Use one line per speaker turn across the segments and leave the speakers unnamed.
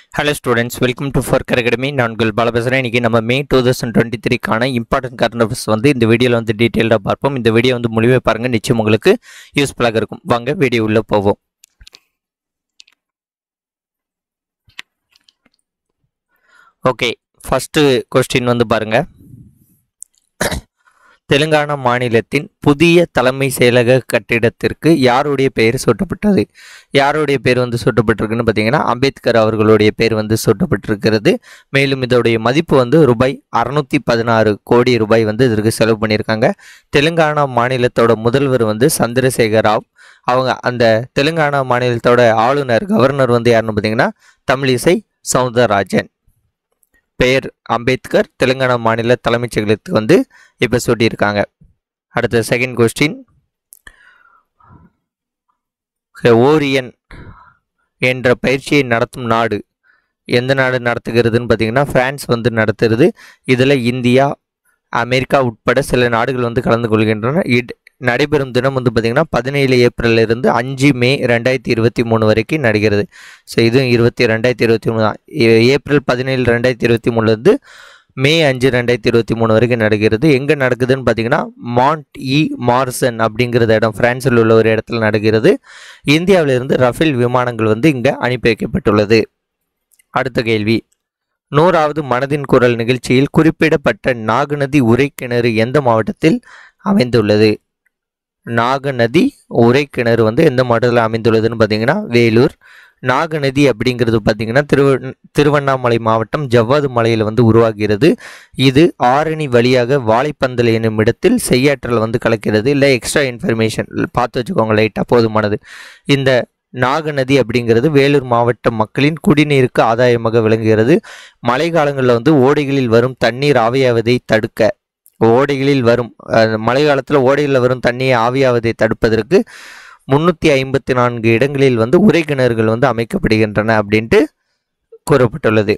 hello students welcome to ஃபர்கர் academy நான் உங்கள் பால பேசுகிறேன் இன்றைக்கி நம்ம மே டூ தௌசண்ட் டுவெண்ட்டி த்ரீக்கான இம்பார்ட்டன்ட் கரண்ட் அஃபேர்ஸ் வந்து இந்த வீடியோவில் வந்து டீட்டெயிலாக பார்ப்போம் இந்த வீடியோ வந்து முழுவே பாருங்கள் நிச்சயம் உங்களுக்கு யூஸ்ஃபுல்லாக இருக்கும் வாங்க வீடியோ உள்ளே போவோம் ஓகே ஃபஸ்ட்டு கொஸ்டின் வந்து பாருங்கள் தெலுங்கானா மாநிலத்தின் புதிய தலைமை செயலக கட்டிடத்திற்கு யாருடைய பெயர் சூட்டப்பட்டது யாருடைய பேர் வந்து சூட்டப்பட்டிருக்குன்னு பார்த்தீங்கன்னா அம்பேத்கர் அவர்களுடைய பேர் வந்து சூட்டப்பட்டிருக்கிறது மேலும் இதோடைய மதிப்பு வந்து ரூபாய் அறுநூத்தி பதினாறு கோடி ரூபாய் வந்து இதற்கு செலவு பண்ணியிருக்காங்க தெலுங்கானா மாநிலத்தோட முதல்வர் வந்து சந்திரசேகர் ராவ் அவங்க அந்த தெலுங்கானா மாநிலத்தோட ஆளுநர் கவர்னர் வந்து யாருன்னு பார்த்தீங்கன்னா தமிழிசை சவுந்தரராஜன் பெயர் அம்பேத்கர் தெலுங்கானா மாநில தலைமைச் செயலகத்துக்கு வந்து இப்போ சூட்டியிருக்காங்க அடுத்த செகண்ட் கொஸ்டின் ஓரியன் என்ற பயிற்சியை நடத்தும் நாடு எந்த நாடு நடத்துகிறதுன்னு பார்த்தீங்கன்னா பிரான்ஸ் வந்து நடத்துகிறது இதில் இந்தியா அமெரிக்கா உட்பட சில நாடுகள் வந்து கலந்து கொள்கின்றன இட் நடைபெறும் தினம் வந்து பார்த்திங்கன்னா பதினேழு ஏப்ரல்ல இருந்து அஞ்சு மே ரெண்டாயிரத்தி இருபத்தி மூணு வரைக்கும் நடைகிறது ஸோ இதுவும் இருபத்தி ரெண்டாயிரத்தி இருபத்தி மூணு தான் ஏ- ஏப்ரல் பதினேழு ரெண்டாயிரத்தி இருபத்தி மூணுலேருந்து மே அஞ்சு ரெண்டாயிரத்தி இருபத்தி மூணு வரைக்கும் நடக்கிறது எங்கே நடக்குதுன்னு பார்த்தீங்கன்னா மாண்ட் இ மார்சன் அப்படிங்கிறது இடம் பிரான்சில் உள்ள ஒரு இடத்துல நடக்கிறது இந்தியாவிலிருந்து ரஃபேல் விமானங்கள் வந்து இங்கே அனுப்பி வைக்கப்பட்டுள்ளது அடுத்த கேள்வி நூறாவது மனதின் குரல் நிகழ்ச்சியில் குறிப்பிடப்பட்ட நாகநதி உரைக்கிணறு எந்த மாவட்டத்தில் அமைந்துள்ளது நாகநதி உரைக்கிணறு வந்து எந்த மாவட்டத்தில் அமைந்துள்ளதுன்னு பார்த்தீங்கன்னா வேலூர் நாகநதி அப்படிங்கிறது பார்த்தீங்கன்னா திருவ திருவண்ணாமலை மாவட்டம் ஜவ்வாது மலையில் வந்து உருவாகிறது இது ஆரணி வழியாக வாழைப்பந்தல் என்னும் இடத்தில் செய்யாற்றல் வந்து கலக்கிறது இல்லை எக்ஸ்ட்ரா இன்ஃபர்மேஷன் பார்த்து வச்சுக்கோங்க லைட்டாக போதுமானது இந்த நாகநதி அப்படிங்கிறது வேலூர் மாவட்ட மக்களின் குடிநீருக்கு ஆதாயமாக விளங்குகிறது மழை காலங்களில் வந்து ஓடைகளில் வரும் தண்ணீர் ஆவியாவதை தடுக்க ஓடைகளில் வரும் அஹ், மழை காலத்தில் ஓடைகளில் வரும் தண்ணியை ஆவியாவதை தடுப்பதற்கு முன்னூற்றி ஐம்பத்தி நான்கு இடங்களில் வந்து உரை கிணறுகள் வந்து அமைக்கப்படுகின்றன அப்படின்ட்டு கூறப்பட்டுள்ளது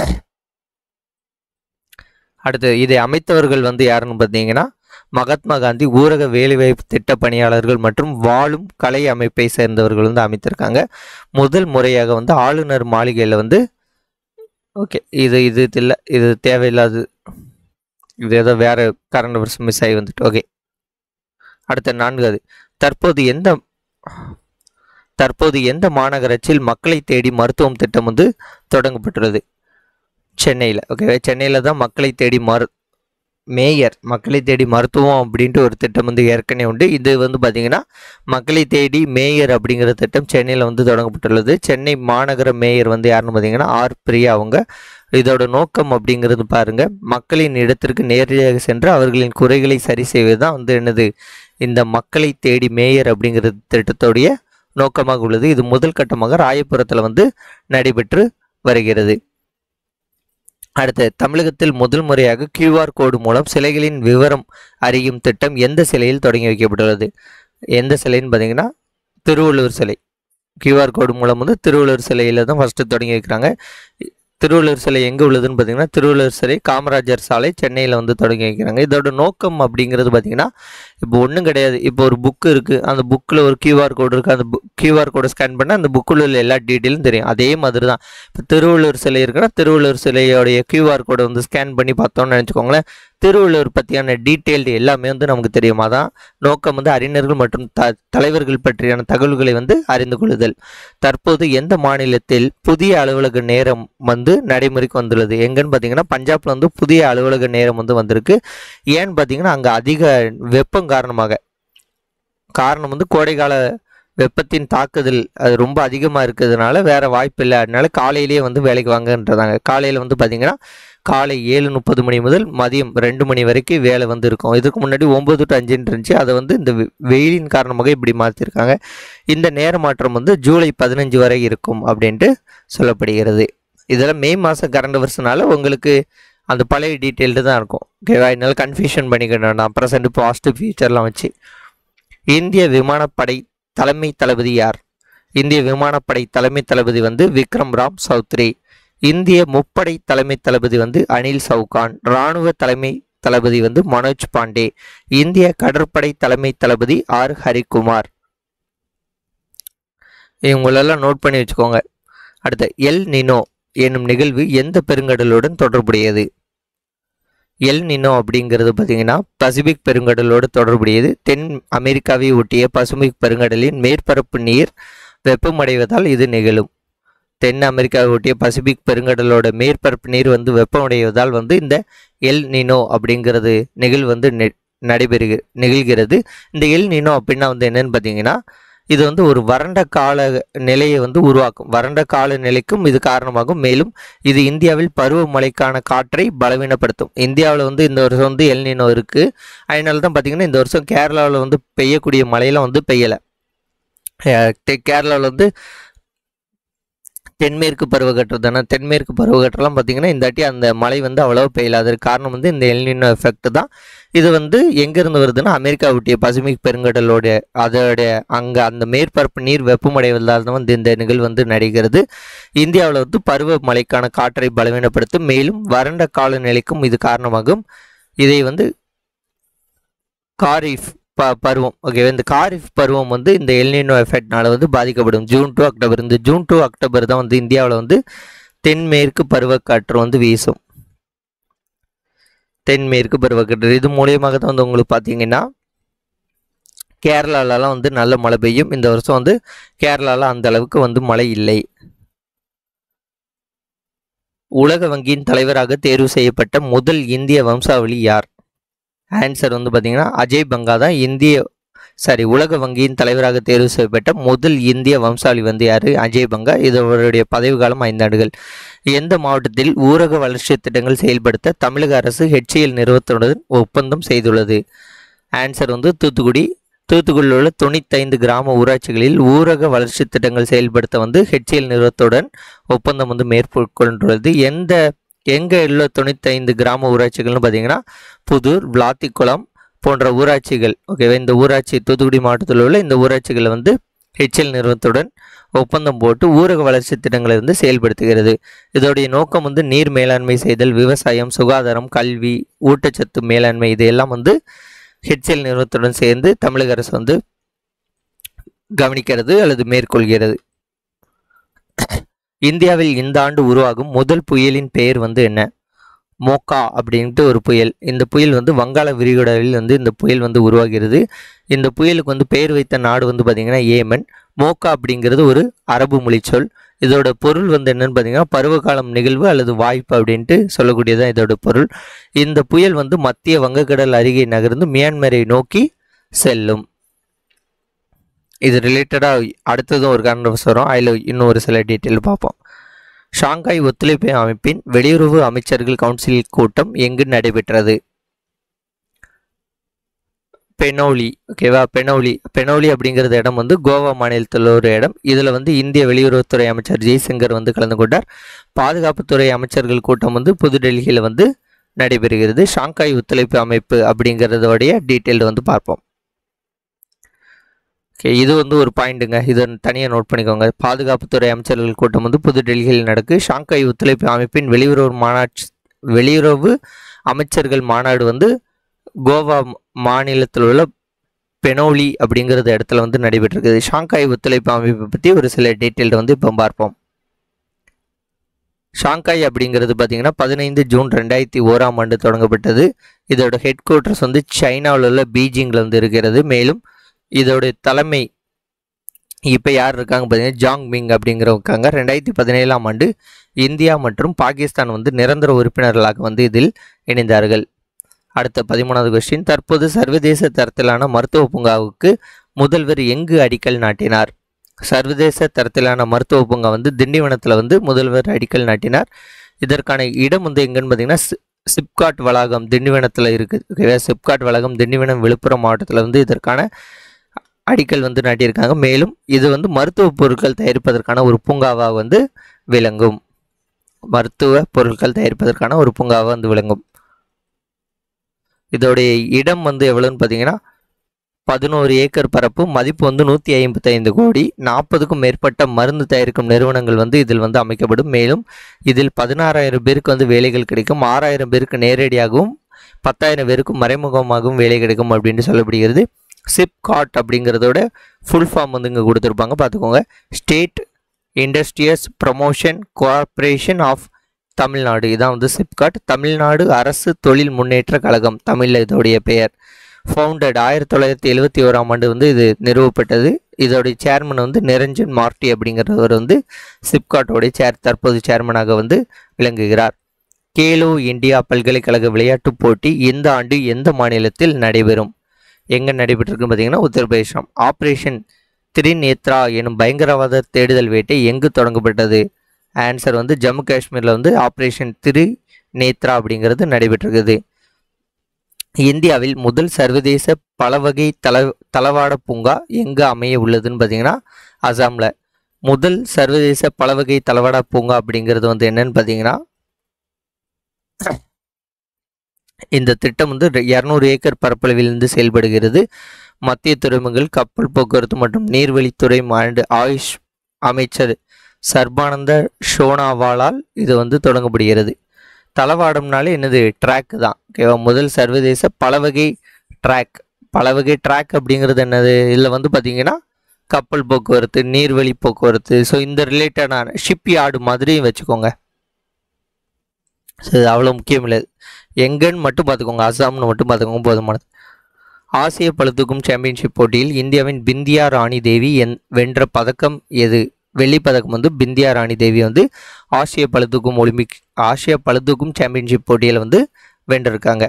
அடுத்து இதை அமைத்தவர்கள் வந்து யாருன்னு பார்த்தீங்கன்னா மகாத்மா காந்தி ஊரக வேலைவாய்ப்பு திட்ட பணியாளர்கள் மற்றும் வாழும் கலை அமைப்பை சேர்ந்தவர்கள் வந்து அமைத்திருக்காங்க முதல் முறையாக வந்து ஆளுநர் மாளிகையில் வந்து ஓகே இது இது இல்லை இது தேவையில்லாது இது ஏதோ வேற கரண்ட் அவர்ஸ் மிஸ் ஆகி வந்துட்டு ஓகே அடுத்த நான்காவது தற்போது எந்த தற்போது எந்த மாநகராட்சியில் மக்களை தேடி மருத்துவம் திட்டம் வந்து தொடங்கப்பட்டுள்ளது சென்னையில் ஓகே சென்னையில் தான் மக்களை தேடி மரு மேயர் மக்களை தேடி மருத்துவம் அப்படின்ட்டு ஒரு திட்டம் வந்து ஏற்கனவே உண்டு இது வந்து பார்த்திங்கன்னா மக்களை தேடி மேயர் அப்படிங்கிற திட்டம் சென்னையில் வந்து தொடங்கப்பட்டுள்ளது சென்னை மாநகர மேயர் வந்து யாருன்னு பார்த்தீங்கன்னா ஆர் பிரியா அவங்க இதோட நோக்கம் அப்படிங்கிறது பாருங்க மக்களின் இடத்திற்கு நேரடியாக சென்று அவர்களின் குறைகளை சரி செய்வது தான் வந்து என்னது இந்த மக்களை தேடி மேயர் அப்படிங்கிற திட்டத்தோடைய நோக்கமாக உள்ளது இது முதல் கட்டமாக ராயபுரத்தில் வந்து நடைபெற்று வருகிறது அடுத்து தமிழகத்தில் முதல் முறையாக QR கோடு மூலம் சிலைகளின் விவரம் அறியும் திட்டம் எந்த சிலையில் தொடங்கி வைக்கப்பட்டுள்ளது எந்த சிலைன்னு பார்த்தீங்கன்னா திருவள்ளுவர் சிலை QR கோடு மூலம் வந்து திருவள்ளுவர் சிலையில் தான் ஃபஸ்ட்டு தொடங்கி வைக்கிறாங்க திருவள்ளுவர் சிலை எங்கே உள்ளதுன்னு பார்த்தீங்கன்னா திருவள்ளுவர் சிலை காமராஜர் சாலை சென்னையில் வந்து தொடங்கி வைக்கிறாங்க இதோட நோக்கம் அப்படிங்கிறது பார்த்தீங்கன்னா இப்போ ஒன்றும் கிடையாது இப்போ ஒரு புக்கு இருக்குது அந்த புக்கில் ஒரு கியூஆர் கோடு இருக்குது அந்த கியூஆர் கோடை ஸ்கேன் பண்ணால் அந்த புக்கில் உள்ள எல்லா டீட்டெயிலும் தெரியும் அதே மாதிரி தான் இப்போ திருவள்ளுவர் சிலை இருக்குன்னா திருவள்ளுவர் சிலையோடைய கியூஆர் கோடை வந்து ஸ்கேன் பண்ணி பார்த்தோம்னு நினச்சிக்கோங்களேன் திருவள்ளுவர் பற்றியான டீட்டெயில்டு எல்லாமே வந்து நமக்கு தெரியும் அதான் நோக்கம் வந்து அறிஞர்கள் மற்றும் த தலைவர்கள் பற்றியான தகவல்களை வந்து அறிந்து கொள்ளுதல் தற்போது எந்த மாநிலத்தில் புதிய அலுவலக நேரம் வந்து நடைமுறைக்கு வந்துள்ளது எங்கன்னு பார்த்தீங்கன்னா பஞ்சாப்ல வந்து புதிய அலுவலக நேரம் வந்து வந்திருக்கு ஏன்னு பார்த்தீங்கன்னா அங்கே அதிக வெப்பம் காரணமாக காரணம் வந்து கோடைக்கால வெப்பத்தின் தாக்குதல் அது ரொம்ப அதிகமாக இருக்கிறதுனால வேற வாய்ப்பு இல்லை அதனால காலையிலேயே வந்து வேலைக்கு வாங்கன்றதாங்க காலையில் வந்து பார்த்தீங்கன்னா காலை ஏழு முப்பது மணி முதல் மதியம் ரெண்டு மணி வரைக்கும் வேலை வந்து இருக்கும் இதுக்கு முன்னாடி ஒம்பது டு அஞ்சுன்னு இருந்துச்சு அதை வந்து இந்த வெ- வெயிலின் காரணமாக இப்படி மாற்றிருக்காங்க இந்த நேர மாற்றம் வந்து ஜூலை பதினஞ்சு வரை இருக்கும் அப்படின்ட்டு சொல்லப்படுகிறது இதெல்லாம் மே மாதம் கரண்ட் வருஷனால உங்களுக்கு அந்த பழைய டீட்டெயில்டு தான் இருக்கும் ஓகேவா என்னால் கன்ஃபியூஷன் பண்ணிக்க வேண்டாம் ப்ரெசென்ட் பாஸ்ட் ஃபியூச்சர்லாம் வச்சு இந்திய விமானப்படை தலைமை தளபதி யார் இந்திய விமானப்படை தலைமை தளபதி வந்து விக்ரம் ராம் சௌத்ரி இந்திய முப்படை தலைமை தளபதி வந்து அனில் சவுகான் இராணுவ தலைமை தளபதி வந்து மனோஜ் பாண்டே இந்திய கடற்படை தலைமை தளபதி ஆர் ஹரிகுமார் இவங்களெல்லாம் நோட் பண்ணி வச்சுக்கோங்க அடுத்து எல் நினோ என்னும் நிகழ்வு எந்த பெருங்கடலுடன் தொடர்புடையது எல் நினோ அப்படிங்கிறது பார்த்தீங்கன்னா பசிபிக் பெருங்கடலோடு தொடர்புடையது தென் அமெரிக்காவை ஒட்டிய பசிபிக் பெருங்கடலின் மேற்பரப்பு நீர் வெப்பமடைவதால் இது நிகழும் தென் அமெரிக்காவை ஒட்டிய பசிபிக் பெருங்கடலோட மேற்பரப்பு நீர் வந்து வெப்பமடைவதால் வந்து இந்த எல் நினோ அப்படிங்கிறது நிகழ்வு வந்து நெ- நடைபெறுக நிகழ்கிறது இந்த எல் நினோ அப்படின்னா வந்து என்னன்னு பார்த்தீங்கன்னா இது வந்து ஒரு வறண்ட கால நிலையை வந்து உருவாக்கும் வறண்ட கால நிலைக்கும் இது காரணமாகும் மேலும் இது இந்தியாவில் பருவமழைக்கான காற்றை பலவீனப்படுத்தும் இந்தியாவில் வந்து இந்த வருஷம் வந்து எல் நினோ இருக்குது அதனால தான் பார்த்தீங்கன்னா இந்த வருஷம் கேரளாவில் வந்து பெய்யக்கூடிய மழையெல்லாம் வந்து பெய்யலை கேரளாவில் வந்து தென்மேற்கு பருவக்கற்று தானே தென்மேற்கு பருவக்கற்றெல்லாம் பார்த்தீங்கன்னா இந்த வாட்டி அந்த மழை வந்து அவ்வளோ பெய்யல அதற்கு காரணம் வந்து இந்த எல்னினோ எஃபெக்ட் தான் இது வந்து எங்கேருந்து வருதுன்னா அமெரிக்கா ஒட்டிய பசிபிக் பெருங்கடலோட அதோடைய அங்கே அந்த மேற்பரப்பு நீர் வெப்பமடைவதால் தான் வந்து இந்த நிகழ்வு வந்து நடைகிறது இந்தியாவில் வந்து பருவ மழைக்கான காற்றை பலவீனப்படுத்தும் மேலும் வறண்ட காலநிலைக்கும் இது காரணமாகும் இதை வந்து காரிஃப் ப பருவம் ஓகே இந்த காரிஃப் பருவம் வந்து இந்த எல்னினோ எஃபெக்ட்னால வந்து பாதிக்கப்படும் ஜூன் டு அக்டோபர் இந்த ஜூன் டு அக்டோபர் தான் வந்து இந்தியாவில் வந்து தென்மேற்கு பருவக்காற்று வந்து வீசும் தென்மேற்கு பருவக்காற்று இது மூலியமாக தான் வந்து உங்களுக்கு பார்த்தீங்கன்னா கேரளாலலாம் வந்து நல்ல மழை பெய்யும் இந்த வருஷம் வந்து கேரளாவில் அந்த அளவுக்கு வந்து மழை இல்லை உலக வங்கியின் தலைவராக தேர்வு செய்யப்பட்ட முதல் இந்திய வம்சாவளி யார் ஆன்சர் வந்து பார்த்தீங்கன்னா அஜய் பங்கா தான் இந்திய சாரி உலக வங்கியின் தலைவராக தேர்வு செய்யப்பட்ட முதல் இந்திய வம்சாவளி வந்து யார் அஜய் பங்கா இது அவருடைய பதவி காலம் ஐந்தாண்டுகள் எந்த மாவட்டத்தில் ஊரக வளர்ச்சி திட்டங்கள் செயல்படுத்த தமிழக அரசு ஹெச்சிஎல் நிறுவனத்துடன் ஒப்பந்தம் செய்துள்ளது ஆன்சர் வந்து தூத்துக்குடி தூத்துக்குடியில் உள்ள தொண்ணூத்தைந்து கிராம ஊராட்சிகளில் ஊரக வளர்ச்சி திட்டங்கள் செயல்படுத்த வந்து ஹெச்சிஎல் நிறுவனத்துடன் ஒப்பந்தம் வந்து மேற்கொண்டுள்ளது எந்த எங்கே உள்ள தொண்ணூத்தைந்து கிராம ஊராட்சிகள்னு பார்த்தீங்கன்னா புதூர் விளாத்திக்குளம் போன்ற ஊராட்சிகள் ஓகேவா இந்த ஊராட்சி தூத்துக்குடி மாவட்டத்தில் உள்ள இந்த ஊராட்சிகளை வந்து ஹெச்எல் நிறுவனத்துடன் ஒப்பந்தம் போட்டு ஊரக வளர்ச்சி திட்டங்களை வந்து செயல்படுத்துகிறது இதோடைய நோக்கம் வந்து நீர் மேலாண்மை செய்தல் விவசாயம் சுகாதாரம் கல்வி ஊட்டச்சத்து மேலாண்மை இதையெல்லாம் வந்து ஹெச்எல் நிறுவனத்துடன் சேர்ந்து தமிழக அரசு வந்து கவனிக்கிறது அல்லது மேற்கொள்கிறது இந்தியாவில் இந்த ஆண்டு உருவாகும் முதல் புயலின் பெயர் வந்து என்ன மோக்கா அப்படின்ட்டு ஒரு புயல் இந்த புயல் வந்து வங்காள விரிகுடாவில் வந்து இந்த புயல் வந்து உருவாகிறது இந்த புயலுக்கு வந்து பெயர் வைத்த நாடு வந்து பார்த்திங்கன்னா ஏமன் மோக்கா அப்படிங்கிறது ஒரு அரபு மொழி சொல் இதோட பொருள் வந்து என்னன்னு பார்த்தீங்கன்னா பருவகாலம் நிகழ்வு அல்லது வாய்ப்பு அப்படின்ட்டு சொல்லக்கூடியதான் இதோட பொருள் இந்த புயல் வந்து மத்திய வங்கக்கடல் அருகே நகர்ந்து மியான்மரை நோக்கி செல்லும் இது ரிலேட்டடாக அடுத்ததும் ஒரு கான்வர்ஸ் வரும் அதில் இன்னும் ஒரு சில டீட்டெயில் பார்ப்போம் ஷாங்காய் ஒத்துழைப்பு அமைப்பின் வெளியுறவு அமைச்சர்கள் கவுன்சில் கூட்டம் எங்கு நடைபெற்றது பெனோலி ஓகேவா பெனோலி பெனோலி அப்படிங்கிறது இடம் வந்து கோவா மாநிலத்தில் ஒரு இடம் இதில் வந்து இந்திய வெளியுறவுத்துறை அமைச்சர் ஜெய்சங்கர் வந்து கலந்து கொண்டார் பாதுகாப்புத்துறை அமைச்சர்கள் கூட்டம் வந்து புதுடெல்லியில் வந்து நடைபெறுகிறது ஷாங்காய் ஒத்துழைப்பு அமைப்பு அப்படிங்கிறதோடைய டீட்டெயில் வந்து பார்ப்போம் ஓகே இது வந்து ஒரு பாயிண்ட்டுங்க இதை தனியாக நோட் பண்ணிக்கோங்க பாதுகாப்புத்துறை அமைச்சர்கள் கூட்டம் வந்து புதுடெல்லியில் நடக்கு ஷாங்காய் ஒத்துழைப்பு அமைப்பின் வெளியுறவு மாநாட்சி வெளியுறவு அமைச்சர்கள் மாநாடு வந்து கோவா மாநிலத்தில் உள்ள பெனோலி அப்படிங்கிறது இடத்துல வந்து நடைபெற்றிருக்குது ஷாங்காய் ஒத்துழைப்பு அமைப்பை பற்றி ஒரு சில டீட்டெயில் வந்து இப்போ பார்ப்போம் ஷாங்காய் அப்படிங்கிறது பார்த்தீங்கன்னா பதினைந்து ஜூன் ரெண்டாயிரத்தி ஓராம் ஆண்டு தொடங்கப்பட்டது இதோட ஹெட் குவார்ட்டர்ஸ் வந்து சைனாவில் உள்ள பீஜிங்கில் வந்து இருக்கிறது மேலும் இதோட தலைமை இப்போ யார் இருக்காங்க பார்த்தீங்கன்னா ஜாங் மிங் அப்படிங்கிறவங்க இருக்காங்க ரெண்டாயிரத்தி பதினேழாம் ஆண்டு இந்தியா மற்றும் பாகிஸ்தான் வந்து நிரந்தர உறுப்பினர்களாக வந்து இதில் இணைந்தார்கள் அடுத்த பதிமூணாவது கொஸ்டின் தற்போது சர்வதேச தரத்திலான மருத்துவ பூங்காவுக்கு முதல்வர் எங்கு அடிக்கல் நாட்டினார் சர்வதேச தரத்திலான மருத்துவ பூங்கா வந்து திண்டிவனத்தில் வந்து முதல்வர் அடிக்கல் நாட்டினார் இதற்கான இடம் வந்து எங்கன்னு பார்த்தீங்கன்னா சி- சிப்காட் வளாகம் திண்டிவனத்தில் இருக்குது ஓகேவா சிப்காட் வளாகம் திண்டிவனம் விழுப்புரம் மாவட்டத்தில் வந்து இதற்கான அடிக்கல் வந்து நாட்டியிருக்காங்க மேலும் இது வந்து மருத்துவ பொருட்கள் தயாரிப்பதற்கான ஒரு பூங்காவாக வந்து விளங்கும் மருத்துவ பொருட்கள் தயாரிப்பதற்கான ஒரு பூங்காவாக வந்து விளங்கும் இதோடைய இடம் வந்து எவ்வளோன்னு பார்த்தீங்கன்னா பதினோரு ஏக்கர் பரப்பு மதிப்பு வந்து நூற்றி ஐம்பத்தைந்து கோடி நாற்பதுக்கும் மேற்பட்ட மருந்து தயாரிக்கும் நிறுவனங்கள் வந்து இதில் வந்து அமைக்கப்படும் மேலும் இதில் பதினாறாயிரம் பேருக்கு வந்து வேலைகள் கிடைக்கும் ஆறாயிரம் பேருக்கு நேரடியாகவும் பத்தாயிரம் பேருக்கு மறைமுகமாகவும் வேலை கிடைக்கும் அப்படின்ட்டு சொல்லப்படுகிறது சிப்காட் அப்படிங்கிறதோட ஃபுல் ஃபார்ம் வந்து இங்கே கொடுத்துருப்பாங்க பார்த்துக்கோங்க state industries promotion corporation of Tamil Nadu இதான் வந்து சிப்காட் தமிழ்நாடு அரசு தொழில் முன்னேற்ற கழகம் தமிழில் இதோடைய பெயர் ஃபவுண்டட் ஆயிரத்தி தொள்ளாயிரத்தி எழுபத்தி ஓராம் ஆண்டு வந்து இது நிறுவப்பட்டது இதோடைய சேர்மன் வந்து நிரஞ்சன் மார்டி அப்படிங்கிறவர் வந்து சிப்காட்டோடைய சேர் தற்போது சேர்மனாக வந்து விளங்குகிறார் கேலோ இந்தியா பல்கலைக்கழக விளையாட்டுப் போட்டி இந்த ஆண்டு எந்த மாநிலத்தில் நடைபெறும் எங்கே நடைபெற்றிருக்குன்னு பார்த்தீங்கன்னா உத்தரப்பிரதேசம் ஆப்ரேஷன் திரிநேத்ரா எனும் பயங்கரவாத தேடுதல் வேட்டை எங்கு தொடங்கப்பட்டது ஆன்சர் வந்து ஜம்மு காஷ்மீரில் வந்து ஆப்ரேஷன் திரு நேத்ரா அப்படிங்கிறது நடைபெற்றிருக்குது இந்தியாவில் முதல் சர்வதேச பலவகை தல தளவாட பூங்கா எங்கே அமைய உள்ளதுன்னு பார்த்தீங்கன்னா அசாமில் முதல் சர்வதேச பலவகை தளவாட பூங்கா அப்படிங்கிறது வந்து என்னன்னு பார்த்தீங்கன்னா இந்த திட்டம் வந்து இரநூறு ஏக்கர் பரப்பளவிலிருந்து செயல்படுகிறது மத்திய துறைமுகங்கள் கப்பல் போக்குவரத்து மற்றும் நீர்வழித்துறை மாண்டு ஆயுஷ் அமைச்சர் சர்பானந்த சோனாவாலால் இது வந்து தொடங்கப்படுகிறது தளவாடம்னாலே என்னது ட்ராக் தான் ஓகேவா முதல் சர்வதேச பலவகை ட்ராக் பலவகை ட்ராக் அப்படிங்கிறது என்னது இதில் வந்து பார்த்தீங்கன்னா கப்பல் போக்குவரத்து நீர்வழி போக்குவரத்து ஸோ இந்த ரிலேட்டடான ஷிப் யார்டு மாதிரி வச்சுக்கோங்க ஸோ இது அவ்வளோ முக்கியம் இல்லை எங்கன்னு மட்டும் பார்த்துக்கோங்க அசாம்னு மட்டும் பார்த்துக்கோங்க போதுமானது ஆசிய பளுதூக்கும் சாம்பியன்ஷிப் போட்டியில் இந்தியாவின் பிந்தியா ராணி தேவி என் வென்ற பதக்கம் எது வெள்ளிப் பதக்கம் வந்து பிந்தியா ராணி தேவி வந்து ஆசிய பளுதூக்கும் ஒலிம்பிக் ஆசிய பளுதூக்கும் சாம்பியன்ஷிப் போட்டியில் வந்து வென்றிருக்காங்க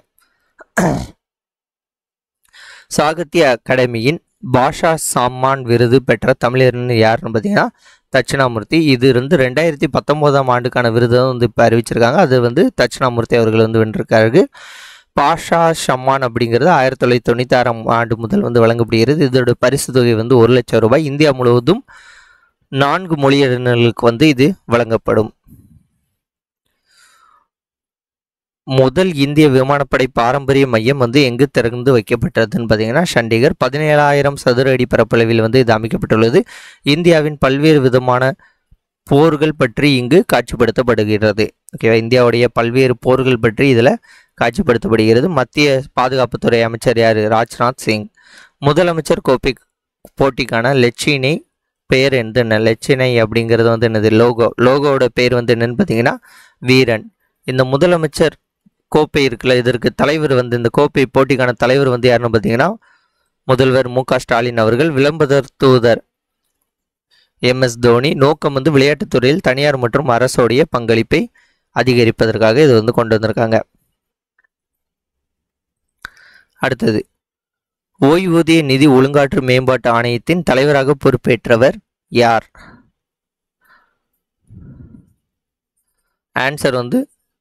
சாகித்ய அகாடமியின் பாஷா சாமான் விருது பெற்ற தமிழர்னு யாருன்னு பார்த்தீங்கன்னா தட்சிணாமூர்த்தி இது வந்து ரெண்டாயிரத்தி பத்தொம்போதாம் ஆண்டுக்கான விருதை வந்து இப்போ அறிவிச்சிருக்காங்க அது வந்து தட்சிணாமூர்த்தி அவர்கள் வந்து வென்றிருக்காரு பாஷா ஷம்மான் அப்படிங்கிறது ஆயிரத்தி தொள்ளாயிரத்தி தொண்ணூத்தாறாம் ஆண்டு முதல் வந்து வழங்கப்படுகிறது இதோட பரிசு தொகை வந்து ஒரு லட்சம் ரூபாய் இந்தியா முழுவதும் நான்கு மொழியினர்களுக்கு வந்து இது வழங்கப்படும் முதல் இந்திய விமானப்படை பாரம்பரிய மையம் வந்து எங்கு திறந்து வைக்கப்பட்டதுன்னு பார்த்தீங்கன்னா சண்டிகர் பதினேழாயிரம் சதுர அடி பரப்பளவில் வந்து இது அமைக்கப்பட்டுள்ளது இந்தியாவின் பல்வேறு விதமான போர்கள் பற்றி இங்கு காட்சிப்படுத்தப்படுகிறது ஓகேவா இந்தியாவுடைய பல்வேறு போர்கள் பற்றி இதில் காட்சிப்படுத்தப்படுகிறது மத்திய பாதுகாப்புத்துறை அமைச்சர் யார் ராஜ்நாத் சிங் முதலமைச்சர் கோப்பை போட்டிக்கான லட்சினை பெயர் எந்த என்ன லட்சினை அப்படிங்கிறது வந்து என்னது லோகோ லோகோவோட பேர் வந்து என்னன்னு பார்த்தீங்கன்னா வீரன் இந்த முதலமைச்சர் கோப்பை இருக்குல்ல இதற்கு தலைவர் வந்து இந்த கோப்பை போட்டிக்கான தலைவர் வந்து யாருன்னு பார்த்தீங்கன்னா முதல்வர் மு க ஸ்டாலின் அவர்கள் விளம்பர தூதர் எம் எஸ் தோனி நோக்கம் வந்து விளையாட்டுத் துறையில் தனியார் மற்றும் அரசோடைய பங்களிப்பை அதிகரிப்பதற்காக இது வந்து கொண்டு வந்திருக்காங்க அடுத்தது ஓய்வூதிய நிதி ஒழுங்காற்று மேம்பாட்டு ஆணையத்தின் தலைவராக பொறுப்பேற்றவர் யார் ஆன்சர் வந்து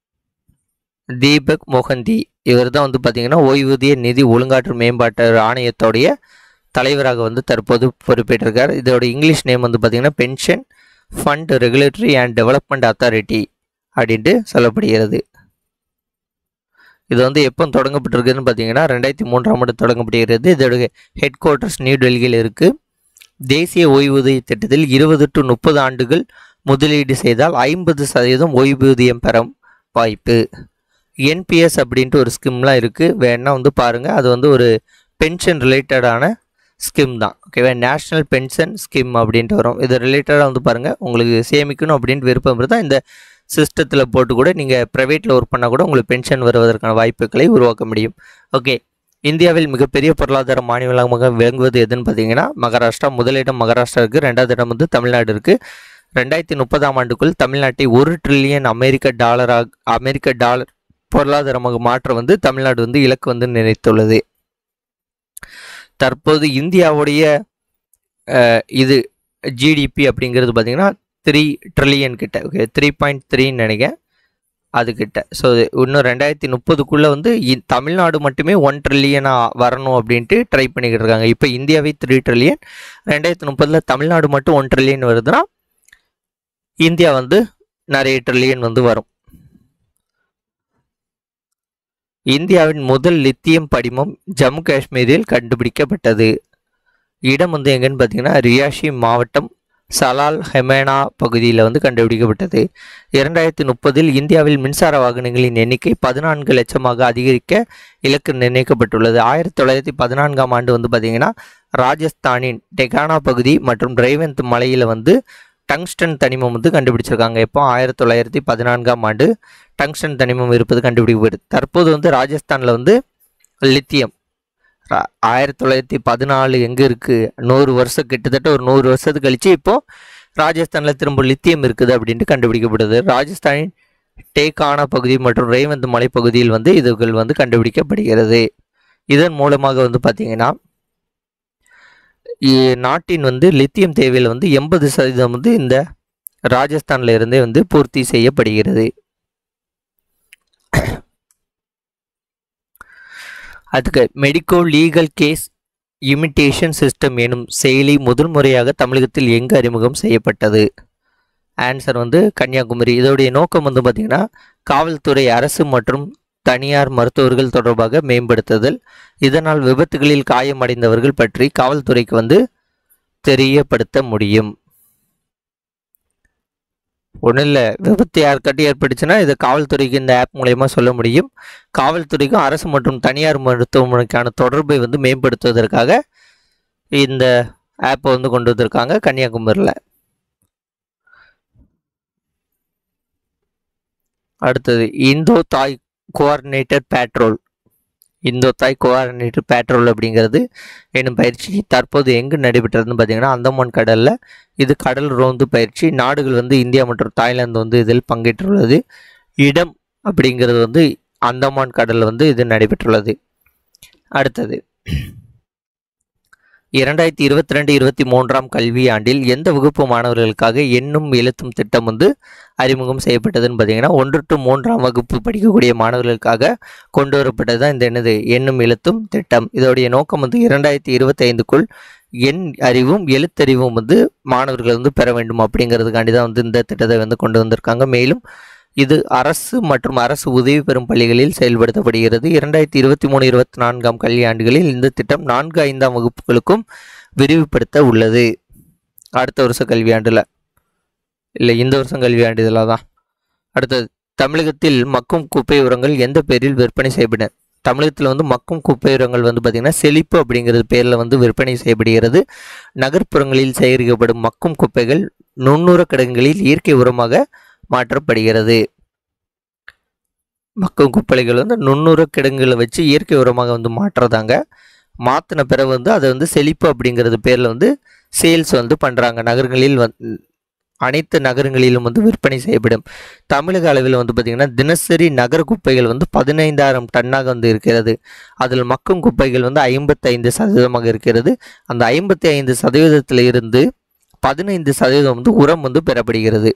தீபக் மொஹந்தி இவர் தான் வந்து பார்த்தீங்கன்னா ஓய்வூதிய நிதி ஒழுங்காற்று மேம்பாட்டு ஆணையத்தோடைய தலைவராக வந்து தற்போது பொறுப்பேற்றிருக்கார் இதோட இங்கிலீஷ் நேம் வந்து பார்த்தீங்கன்னா pension fund regulatory and development authority அப்படின்ட்டு சொல்லப்படுகிறது இது வந்து எப்போ தொடங்கப்பட்டிருக்குதுன்னு பார்த்தீங்கன்னா ரெண்டாயிரத்தி மூன்றாம் ஆண்டு தொடங்கப்படுகிறது இதோட ஹெட் குவார்ட்டர்ஸ் நியூ டெல்லியில் இருக்குது தேசிய ஓய்வூதிய திட்டத்தில் இருபது டு முப்பது ஆண்டுகள் முதலீடு செய்தால் ஐம்பது சதவீதம் ஓய்வூதியம் பெற வாய்ப்பு என்பிஎஸ் அப்படின்ட்டு ஒரு ஸ்கீம்லாம் இருக்குது வேணா வந்து பாருங்கள் அது வந்து ஒரு பென்ஷன் ரிலேட்டடான ஸ்கீம் தான் ஓகேவா நேஷ்னல் பென்ஷன் ஸ்கீம் அப்படின்ட்டு வரும் இது ரிலேட்டடாக வந்து பாருங்கள் உங்களுக்கு சேமிக்கணும் அப்படின்ட்டு விருப்பம் இருந்தால் இந்த சிஸ்டத்தில் போட்டு கூட நீங்கள் ப்ரைவேட்டில் ஒர்க் பண்ணால் கூட உங்களுக்கு பென்ஷன் வருவதற்கான வாய்ப்புகளை உருவாக்க முடியும் ஓகே இந்தியாவில் மிகப்பெரிய பொருளாதார மாநிலமாக விளங்குவது எதுன்னு பார்த்தீங்கன்னா மகாராஷ்டிரா முதலிடம் மகாராஷ்டிரா இருக்குது ரெண்டாவது இடம் வந்து தமிழ்நாடு இருக்குது ரெண்டாயிரத்தி முப்பதாம் ஆண்டுக்குள் தமிழ்நாட்டை ஒரு ட்ரில்லியன் அமெரிக்க டாலராக அமெரிக்க டாலர் பொருளாதாரமாக மாற்ற வந்து தமிழ்நாடு வந்து இலக்கு வந்து நினைத்துள்ளது தற்போது இந்தியாவுடைய அஹ், இது ஜிடிபி அப்படிங்கிறது பார்த்தீங்கன்னா த்ரீ ட்ரில்லியன் கிட்ட ஓகே த்ரீ பாயிண்ட் த்ரீன்னு நினைக்கிறேன் அதுக்கிட்ட ஸோ இன்னும் ரெண்டாயிரத்தி முப்பதுக்குள்ளே வந்து இ- தமிழ்நாடு மட்டுமே ஒன் ட்ரில்லியனாக வரணும் அப்படின்ட்டு ட்ரை பண்ணிக்கிட்டு இருக்காங்க இப்போ இந்தியாவே த்ரீ ட்ரில்லியன் ரெண்டாயிரத்தி முப்பதில் தமிழ்நாடு மட்டும் ஒன் ட்ரில்லியன் வருதுன்னா இந்தியா வந்து நிறைய ட்ரில்லியன் வந்து வரும் இந்தியாவின் முதல் லித்தியம் படிமம் ஜம்மு காஷ்மீரில் கண்டுபிடிக்கப்பட்டது இடம் வந்து எங்கன்னு பார்த்தீங்கன்னா ரியாஷி மாவட்டம் சலால் ஹெமேனா பகுதியில் வந்து கண்டுபிடிக்கப்பட்டது இரண்டாயிரத்தி முப்பதில் இந்தியாவில் மின்சார வாகனங்களின் எண்ணிக்கை பதினான்கு லட்சமாக அதிகரிக்க இலக்கு நிர்ணயிக்கப்பட்டுள்ளது ஆயிரத்தி தொள்ளாயிரத்தி பதினான்காம் ஆண்டு வந்து பார்த்தீங்கன்னா ராஜஸ்தானின் டெகானா பகுதி மற்றும் டிரைவந்த் மலையில் வந்து டங்ஸ்டன் தனிமம் வந்து கண்டுபிடிச்சிருக்காங்க எப்போ ஆயிரத்தி தொள்ளாயிரத்தி பதினான்காம் ஆண்டு டங்ஸ்டன் தனிமம் இருப்பது கண்டுபிடிக்கப்படுது தற்போது வந்து ராஜஸ்தானில் வந்து லித்தியம் ரா- ஆயிரத்தி தொள்ளாயிரத்தி பதினாலு எங்கே இருக்குது நூறு வருஷம் கிட்டத்தட்ட ஒரு நூறு வருஷத்துக்கு கழிச்சு இப்போ ராஜஸ்தானில் திரும்ப லித்தியம் இருக்குது அப்படின்ட்டு கண்டுபிடிக்கப்படுது ராஜஸ்தானின் டேக்கானா பகுதி மற்றும் ரேவந்த் மலைப்பகுதியில் வந்து இதுகள் வந்து கண்டுபிடிக்கப்படுகிறது இதன் மூலமாக வந்து பார்த்தீங்கன்னா இ- நாட்டின் வந்து லித்தியம் தேவையில் வந்து எண்பது சதவீதம் வந்து இந்த ராஜஸ்தான்ல இருந்தே வந்து பூர்த்தி செய்யப்படுகிறது அதுக்கு medico legal case imitation system எனும் செயலி முதல் முறையாக தமிழகத்தில் எங்கு அறிமுகம் செய்யப்பட்டது ஆன்சர் வந்து கன்னியாகுமரி இதோடைய நோக்கம் வந்து பார்த்திங்கன்னா காவல்துறை அரசு மற்றும் தனியார் மருத்துவர்கள் தொடர்பாக மேம்படுத்துதல் இதனால் விபத்துகளில் காயமடைந்தவர்கள் பற்றி காவல்துறைக்கு வந்து தெரியப்படுத்த முடியும் ஒன்றும் இல்லை விபத்து யாருக்காட்டி ஏற்பட்டுச்சுன்னா இதை காவல்துறைக்கு இந்த ஆப் மூலயமா சொல்ல முடியும் காவல்துறைக்கும் அரசு மற்றும் தனியார் மருத்துவமனைக்கான தொடர்பை வந்து மேம்படுத்துவதற்காக இந்த ஆப்பை வந்து கொண்டு வந்திருக்காங்க கன்னியாகுமரியில் அடுத்தது இந்தோ தாய் கோஆர்டினேட்டட் பேட்ரோல் இந்தோ தாய் கோஆர்டினேட்டட் பேட்ரோல் அப்படிங்கிறது என்னும் பயிற்சி தற்போது எங்கு நடைபெற்றதுன்னு பார்த்தீங்கன்னா அந்தமான் கடலில் இது கடல் ரோந்து பயிற்சி நாடுகள் வந்து இந்தியா மற்றும் தாய்லாந்து வந்து இதில் பங்கேற்றுள்ளது இடம் அப்படிங்கிறது வந்து அந்தமான் கடலில் வந்து இது நடைபெற்றுள்ளது அடுத்தது இரண்டாயிரத்தி இருபத்தி ரெண்டு இருபத்தி மூன்றாம் கல்வியாண்டில் எந்த வகுப்பு மாணவர்களுக்காக எண்ணும் எழுத்தும் திட்டம் வந்து அறிமுகம் செய்யப்பட்டதுன்னு பார்த்தீங்கன்னா ஒன்று டு மூன்றாம் வகுப்பு படிக்கக்கூடிய மாணவர்களுக்காக கொண்டு வரப்பட்டது தான் இந்த என்னது எண்ணும் எழுத்தும் திட்டம் இதோடைய நோக்கம் வந்து இரண்டாயிரத்தி இருபத்தைந்துக்குள் எண் அறிவும் எழுத்தறிவும் வந்து மாணவர்கள் வந்து பெற வேண்டும் அப்படிங்கிறதுக்காண்டி தான் வந்து இந்த திட்டத்தை வந்து கொண்டு வந்திருக்காங்க மேலும் இது அரசு மற்றும் அரசு உதவி பெறும் பள்ளிகளில் செயல்படுத்தப்படுகிறது இரண்டாயிரத்தி இருபத்தி மூணு இருபத்தி நான்காம் கல்வியாண்டுகளில் இந்த திட்டம் நான்கு ஐந்தாம் வகுப்புகளுக்கும் விரிவுபடுத்த உள்ளது அடுத்த வருஷ கல்வியாண்டில் இல்லை இந்த வருஷம் கல்வியாண்டு இதில் தான் அடுத்தது தமிழகத்தில் மக்கும் குப்பை உரங்கள் எந்த பேரில் விற்பனை செய்யப்படும் தமிழகத்தில் வந்து மக்கும் குப்பை உரங்கள் வந்து பார்த்திங்கன்னா செழிப்பு அப்படிங்கிறது பேரில் வந்து விற்பனை செய்யப்படுகிறது நகர்ப்புறங்களில் சேகரிக்கப்படும் மக்கும் குப்பைகள் நுண்ணுர கிடங்குகளில் இயற்கை உரமாக மாற்றப்படுகிறது மக்கும் குப்பைகள் வந்து நுண்ணுர கிடங்குகளை வச்சு இயற்கை உரமாக வந்து மாற்றுறதாங்க மாற்றின பிறகு வந்து அதை வந்து செழிப்பு அப்படிங்கிறது பேரில் வந்து சேல்ஸ் வந்து பண்ணுறாங்க நகரங்களில் வந் அனைத்து நகரங்களிலும் வந்து விற்பனை செய்யப்படும் தமிழக அளவில் வந்து பார்த்திங்கன்னா தினசரி நகர குப்பைகள் வந்து பதினைந்தாயிரம் டன்னாக வந்து இருக்கிறது அதில் மக்கும் குப்பைகள் வந்து ஐம்பத்தைந்து சதவீதமாக இருக்கிறது அந்த ஐம்பத்தி ஐந்து சதவீதத்தில் இருந்து பதினைந்து சதவீதம் வந்து உரம் வந்து பெறப்படுகிறது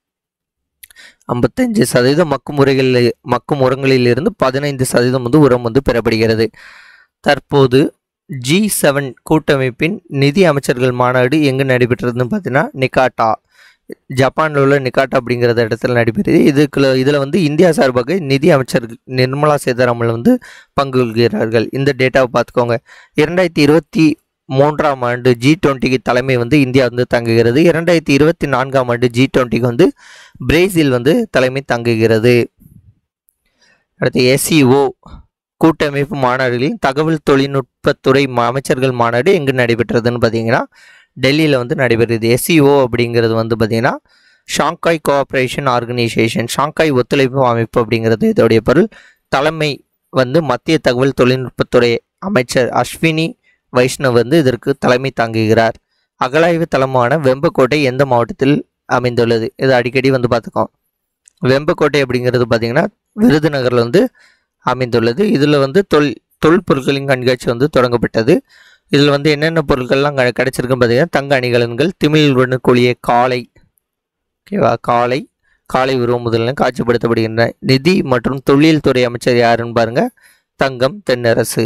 ஐம்பத்தஞ்சு சதவீதம் மக்கும் முறைகளில் மக்கும் உரங்களில் இருந்து பதினைந்து சதவீதம் வந்து உரம் வந்து பெறப்படுகிறது தற்போது ஜி செவன் கூட்டமைப்பின் நிதி அமைச்சர்கள் மாநாடு எங்கு நடைபெற்றதுன்னு பார்த்தீங்கன்னா நிகாட்டா ஜப்பானில் உள்ள நிகாட்டா அப்படிங்கிறத இடத்துல நடைபெறுது இதுக்குள்ள இதில் வந்து இந்தியா சார்பாக நிதி அமைச்சர் நிர்மலா சீதாராமன் வந்து பங்கு கொள்கிறார்கள் இந்த டேட்டாவை பார்த்துக்கோங்க இரண்டாயிரத்தி இருபத்தி மூன்றாம் ஆண்டு ஜி டுவெண்ட்டிக்கு தலைமை வந்து இந்தியா வந்து தங்குகிறது இரண்டாயிரத்தி இருபத்தி நான்காம் ஆண்டு ஜி டுவெண்ட்டிக்கு வந்து பிரேசில் வந்து தலைமை தங்குகிறது அடுத்து எஸ்இஓ கூட்டமைப்பு மாநாடுகளில் தகவல் தொழில்நுட்பத்துறை ம- அமைச்சர்கள் மாநாடு எங்கு நடைபெற்றதுன்னு பார்த்தீங்கன்னா டெல்லியில் வந்து நடைபெறுது எஸ்இஓ அப்படிங்கிறது வந்து பார்த்தீங்கன்னா ஷாங்காய் கோஆப்ரேஷன் ஆர்கனைசேஷன் ஷாங்காய் ஒத்துழைப்பு அமைப்பு அப்படிங்கிறது இதோடைய பொருள் தலைமை வந்து மத்திய தகவல் தொழில்நுட்பத்துறை அமைச்சர் அஸ்வினி வைஷ்ணவ் வந்து இதற்கு தலைமை தாங்குகிறார் அகலாய்வு தளமான வெம்பக்கோட்டை எந்த மாவட்டத்தில் அமைந்துள்ளது இது அடிக்கடி வந்து பார்த்துக்கோம் வெம்பக்கோட்டை அப்படிங்கிறது பார்த்தீங்கன்னா விருதுநகரில் வந்து அமைந்துள்ளது இதில் வந்து தொல் தொல்பொருட்களின் கண்காட்சி வந்து தொடங்கப்பட்டது இதில் வந்து என்னென்ன பொருட்கள்லாம் க- கிடைச்சிருக்குன்னு பார்த்தீங்கன்னா தங்க அணிகலன்கள் திமிழுடன் கூடிய காளை ஓகேவா காளை காளை உருவம் முதலில் காட்சிப்படுத்தப்படுகின்றன நிதி மற்றும் தொழில் துறை அமைச்சர் யாருன்னு பாருங்க தங்கம் தென்னரசு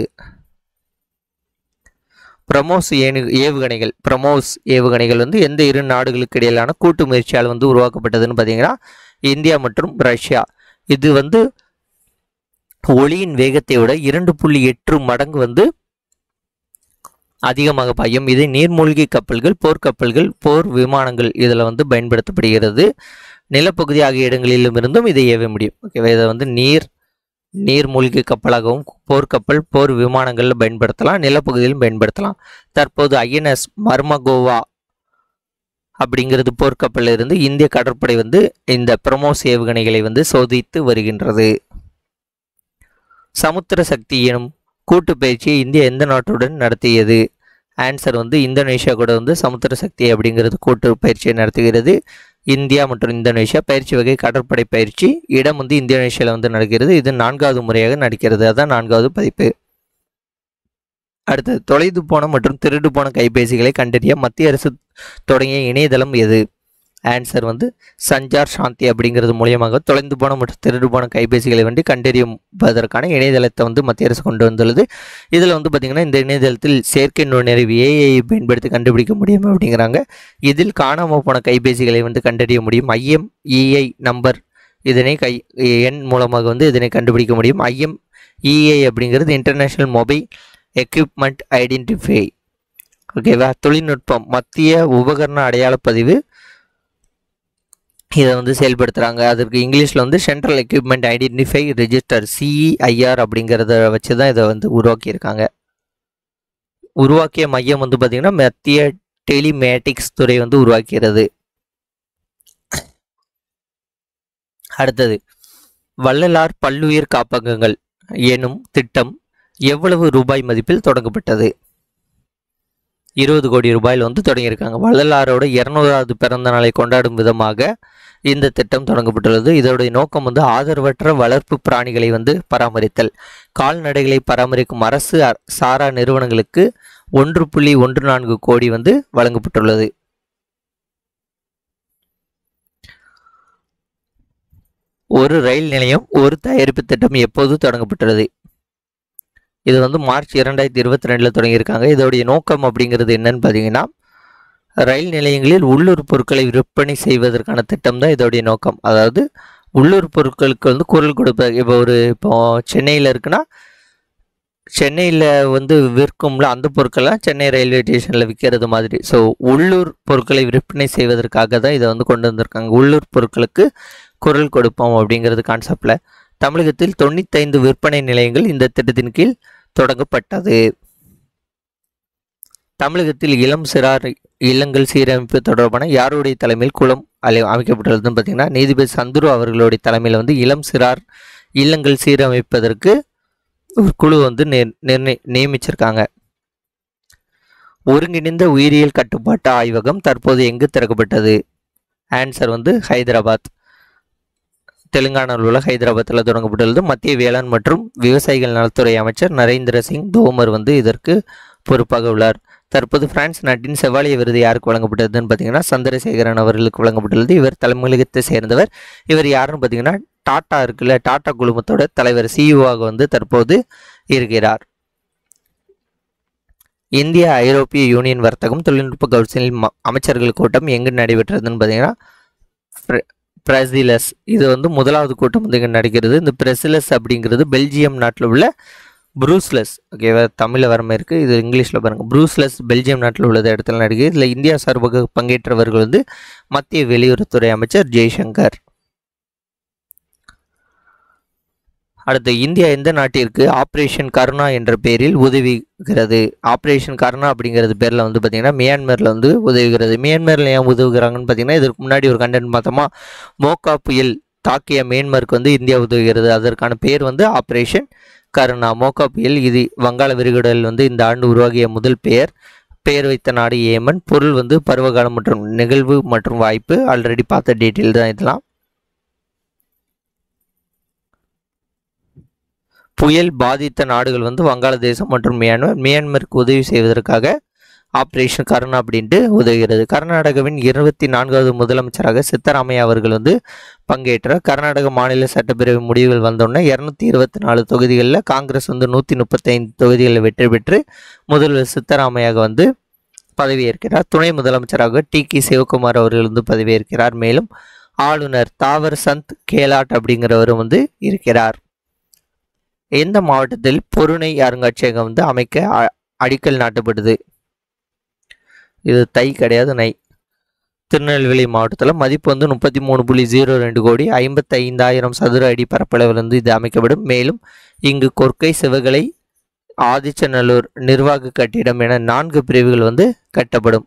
பிரமோஸ் ஏனு ஏவுகணைகள் பிரமோஸ் ஏவுகணைகள் வந்து எந்த இரு நாடுகளுக்கு இடையிலான கூட்டு முயற்சியால் வந்து உருவாக்கப்பட்டதுன்னு பார்த்தீங்கன்னா இந்தியா மற்றும் ரஷ்யா இது வந்து ஒளியின் வேகத்தை விட இரண்டு புள்ளி எட்டு மடங்கு வந்து அதிகமாக பாயும் இது நீர்மூழ்கி கப்பல்கள் போர்க்கப்பல்கள் போர் விமானங்கள் இதில் வந்து பயன்படுத்தப்படுகிறது நிலப்பகுதி ஆகிய இடங்களிலும் இருந்தும் இதை ஏவ முடியும் ஓகேவா இதை வந்து நீர் நீர்மூழ்கி கப்பலாகவும் போர்க்கப்பல் போர் விமானங்களில் பயன்படுத்தலாம் நிலப்பகுதியிலும் பயன்படுத்தலாம் தற்போது ஐஎன்எஸ் மர்மகோவா அப்படிங்கிறது போர்க்கப்பலில் இருந்து இந்திய கடற்படை வந்து இந்த பிரமோஸ் ஏவுகணைகளை வந்து சோதித்து வருகின்றது சமுத்திர சக்தி எனும் கூட்டு பயிற்சியை இந்தியா எந்த நாட்டுடன் நடத்தியது ஆன்சர் வந்து இந்தோனேஷியா கூட வந்து சமுத்திர சக்தி அப்படிங்கிறது கூட்டு பயிற்சியை நடத்துகிறது இந்தியா மற்றும் இந்தோனேஷியா பயிற்சி வகை கடற்படை பயிற்சி இடம் வந்து இந்தோனேஷியாவில் வந்து நடக்கிறது இது நான்காவது முறையாக நடக்கிறது அதான் நான்காவது பதிப்பு அடுத்தது தொலைந்து போன மற்றும் திருடு போன கைபேசிகளை கண்டறிய மத்திய அரசு தொடங்கிய இணையதளம் எது ஆன்சர் வந்து சஞ்சார் சாந்தி அப்படிங்கிறது மூலியமாக தொலைந்து போன மற்றும் திருடு போன கைபேசிகளை வந்து கண்டறியுவதற்கான இணையதளத்தை வந்து மத்திய அரசு கொண்டு வந்துள்ளது இதில் வந்து பார்த்திங்கன்னா இந்த இணையதளத்தில் செயற்கை நுண்ணறிவு ஏஐ பயன்படுத்தி கண்டுபிடிக்க முடியும் அப்படிங்கிறாங்க இதில் காணாமல் போன கைபேசிகளை வந்து கண்டறிய முடியும் ஐஎம் இஐ நம்பர் இதனை கை எண் மூலமாக வந்து இதனை கண்டுபிடிக்க முடியும் ஐஎம் இஐ அப்படிங்கிறது இன்டர்நேஷ்னல் மொபைல் எக்யூப்மெண்ட் ஐடென்டிஃபை ஓகேவா தொழில்நுட்பம் மத்திய உபகரண அடையாள பதிவு இதை வந்து செயல்படுத்துகிறாங்க அதற்கு இங்கிலீஷில் வந்து central equipment identify register CEIR அப்படிங்கிறத வச்சு தான் இதை வந்து உருவாக்கியிருக்காங்க உருவாக்கிய மையம் வந்து பார்த்திங்கன்னா மத்திய டெலிமேட்டிக்ஸ் துறை வந்து உருவாக்கிறது அடுத்தது வள்ளலார் பல்லுயிர் காப்பகங்கள் எனும் திட்டம் எவ்வளவு ரூபாய் மதிப்பில் தொடங்கப்பட்டது இருபது கோடி ரூபாயில் வந்து தொடங்கியிருக்காங்க வள்ளலாரோட இரநூறாவது பிறந்த நாளை கொண்டாடும் விதமாக இந்த திட்டம் தொடங்கப்பட்டுள்ளது இதோடைய நோக்கம் வந்து ஆதரவற்ற வளர்ப்பு பிராணிகளை வந்து பராமரித்தல் கால்நடைகளை பராமரிக்கும் அரசு அ- சாரா நிறுவனங்களுக்கு ஒன்று புள்ளி ஒன்று நான்கு கோடி வந்து வழங்கப்பட்டுள்ளது ஒரு ரயில் நிலையம் ஒரு தயாரிப்பு திட்டம் எப்போது தொடங்கப்பட்டுள்ளது இது வந்து மார்ச் இரண்டாயிரத்தி இருபத்தி ரெண்டில் தொடங்கியிருக்காங்க இதோடைய நோக்கம் அப்படிங்கிறது என்னன்னு பார்த்தீங்கன்னா ரயில் நிலையங்களில் உள்ளூர் பொருட்களை விற்பனை செய்வதற்கான திட்டம் தான் இதோடைய நோக்கம் அதாவது உள்ளூர் பொருட்களுக்கு வந்து குரல் கொடுப்ப இப்போ ஒரு இப்போ சென்னையில் இருக்குன்னா சென்னையில் வந்து விற்கும்ல அந்த பொருட்கள்லாம் சென்னை ரயில்வே ஸ்டேஷனில் விற்கிறது மாதிரி ஸோ உள்ளூர் பொருட்களை விற்பனை செய்வதற்காக தான் இதை வந்து கொண்டு வந்திருக்காங்க உள்ளூர் பொருட்களுக்கு குரல் கொடுப்போம் அப்படிங்கிறது கான்செப்டில் தமிழகத்தில் தொண்ணூத்தைந்து விற்பனை நிலையங்கள் இந்த திட்டத்தின் கீழ் தொடங்கப்பட்டது தமிழகத்தில் இளம் சிறார் இல்லங்கள் சீரமைப்பு தொடர்பான யாருடைய தலைமையில் குளம் அலை அமைக்கப்பட்டுள்ளதுன்னு பார்த்தீங்கன்னா நீதிபதி சந்துரு அவர்களுடைய தலைமையில் வந்து இளம் சிறார் இல்லங்கள் சீரமைப்பதற்கு ஒரு குழு வந்து நிர் நிர்ணய நியமிச்சிருக்காங்க ஒருங்கிணைந்த உயிரியல் கட்டுப்பாட்டு ஆய்வகம் தற்போது எங்கு திறக்கப்பட்டது ஆன்சர் வந்து ஹைதராபாத் தெலுங்கானாவில் உள்ள ஹைதராபாத்தில் தொடங்கப்பட்டுள்ளது மத்திய வேளாண் மற்றும் விவசாயிகள் நலத்துறை அமைச்சர் நரேந்திர சிங் தோமர் வந்து இதற்கு பொறுப்பாக உள்ளார் தற்போது பிரான்ஸ் நாட்டின் செவாலிய விருது யாருக்கு வழங்கப்பட்டதுன்னு பார்த்தீங்கன்னா சந்திரசேகரன் அவர்களுக்கு வழங்கப்பட்டுள்ளது இவர் தலைமையகத்தை சேர்ந்தவர் இவர் யாருன்னு பார்த்தீங்கன்னா டாடா இருக்குல்ல டாடா குழுமத்தோட தலைவர் சிஇஓவாக வந்து தற்போது இருக்கிறார் இந்திய ஐரோப்பிய யூனியன் வர்த்தகம் தொழில்நுட்ப கவுன்சிலின் ம- அமைச்சர்கள் கூட்டம் எங்கு நடைபெற்றதுன்னு பார்த்தீங்கன்னா பிர- பிரசிலஸ் இது வந்து முதலாவது கூட்டம் வந்து இங்கே நடக்கிறது இந்த பிரசிலஸ் அப்படிங்கிறது பெல்ஜியம் நாட்டில் உள்ள ப்ரூஸ்லஸ் ஓகேவா தமிழில் வரமே இருக்குது இது இங்கிலீஷில் பாருங்கள் ப்ரூஸ்லஸ் பெல்ஜியம் நாட்டில் உள்ளது இடத்துல நடக்குது இதில் இந்தியா சார்பாக பங்கேற்றவர்கள் வந்து மத்திய வெளியுறவுத்துறை அமைச்சர் ஜெய்சங்கர் அடுத்து இந்தியா எந்த நாட்டிற்கு ஆப்ரேஷன் கருணா என்ற பெயரில் உதவுகிறது ஆப்ரேஷன் கருணா அப்படிங்கிறது பேரில் வந்து பார்த்திங்கன்னா மியான்மரில் வந்து உதவுகிறது மியான்மரில் ஏன் உதவுகிறாங்கன்னு பார்த்தீங்கன்னா இதற்கு முன்னாடி ஒரு கண்டென்ட் பார்த்தோமா மோகா புயல் தாக்கிய மியான்மருக்கு வந்து இந்தியா உதவுகிறது அதற்கான பேர் வந்து ஆப்ரேஷன் கருணா மோகா புயல் இது வங்காள விரிகுடலில் வந்து இந்த ஆண்டு உருவாகிய முதல் பெயர் பெயர் வைத்த நாடு ஏமன் பொருள் வந்து பருவகாலம் மற்றும் நிகழ்வு மற்றும் வாய்ப்பு ஆல்ரெடி பார்த்த டீட்டெயில் தான் இதெல்லாம் புயல் பாதித்த நாடுகள் வந்து வங்காளதேசம் மற்றும் மியான்மர் மியான்மருக்கு உதவி செய்வதற்காக ஆப்ரேஷன் கருணா அப்படின்ட்டு உதவுகிறது கர்நாடகாவின் இருபத்தி நான்காவது முதலமைச்சராக சித்தராமையா அவர்கள் வந்து பங்கேற்றார் கர்நாடக மாநில சட்டப்பேரவை முடிவுகள் வந்தோடனே இரநூத்தி இருபத்தி நாலு தொகுதிகளில் காங்கிரஸ் வந்து நூற்றி முப்பத்தைந்து தொகுதிகளில் வெற்றி பெற்று முதல்வர் சித்தராமையாக வந்து பதவியேற்கிறார் துணை முதலமைச்சராக டி கே சிவகுமார் அவர்கள் வந்து பதவியேற்கிறார் மேலும் ஆளுநர் தாவர் சந்த் கேலாட் அப்படிங்கிறவர் வந்து இருக்கிறார் எந்த மாவட்டத்தில் பொருணை அருங்காட்சியகம் வந்து அமைக்க அ- அடிக்கல் நாட்டப்படுது இது தை கிடையாது நை திருநெல்வேலி மாவட்டத்தில் மதிப்பு வந்து முப்பத்தி மூணு புள்ளி ஜீரோ ரெண்டு கோடி ஐம்பத்தைந்தாயிரம் சதுர அடி பரப்பளவில் வந்து இது அமைக்கப்படும் மேலும் இங்கு கொற்கை சிவகலை ஆதிச்சநல்லூர் நிர்வாக கட்டிடம் என நான்கு பிரிவுகள் வந்து கட்டப்படும்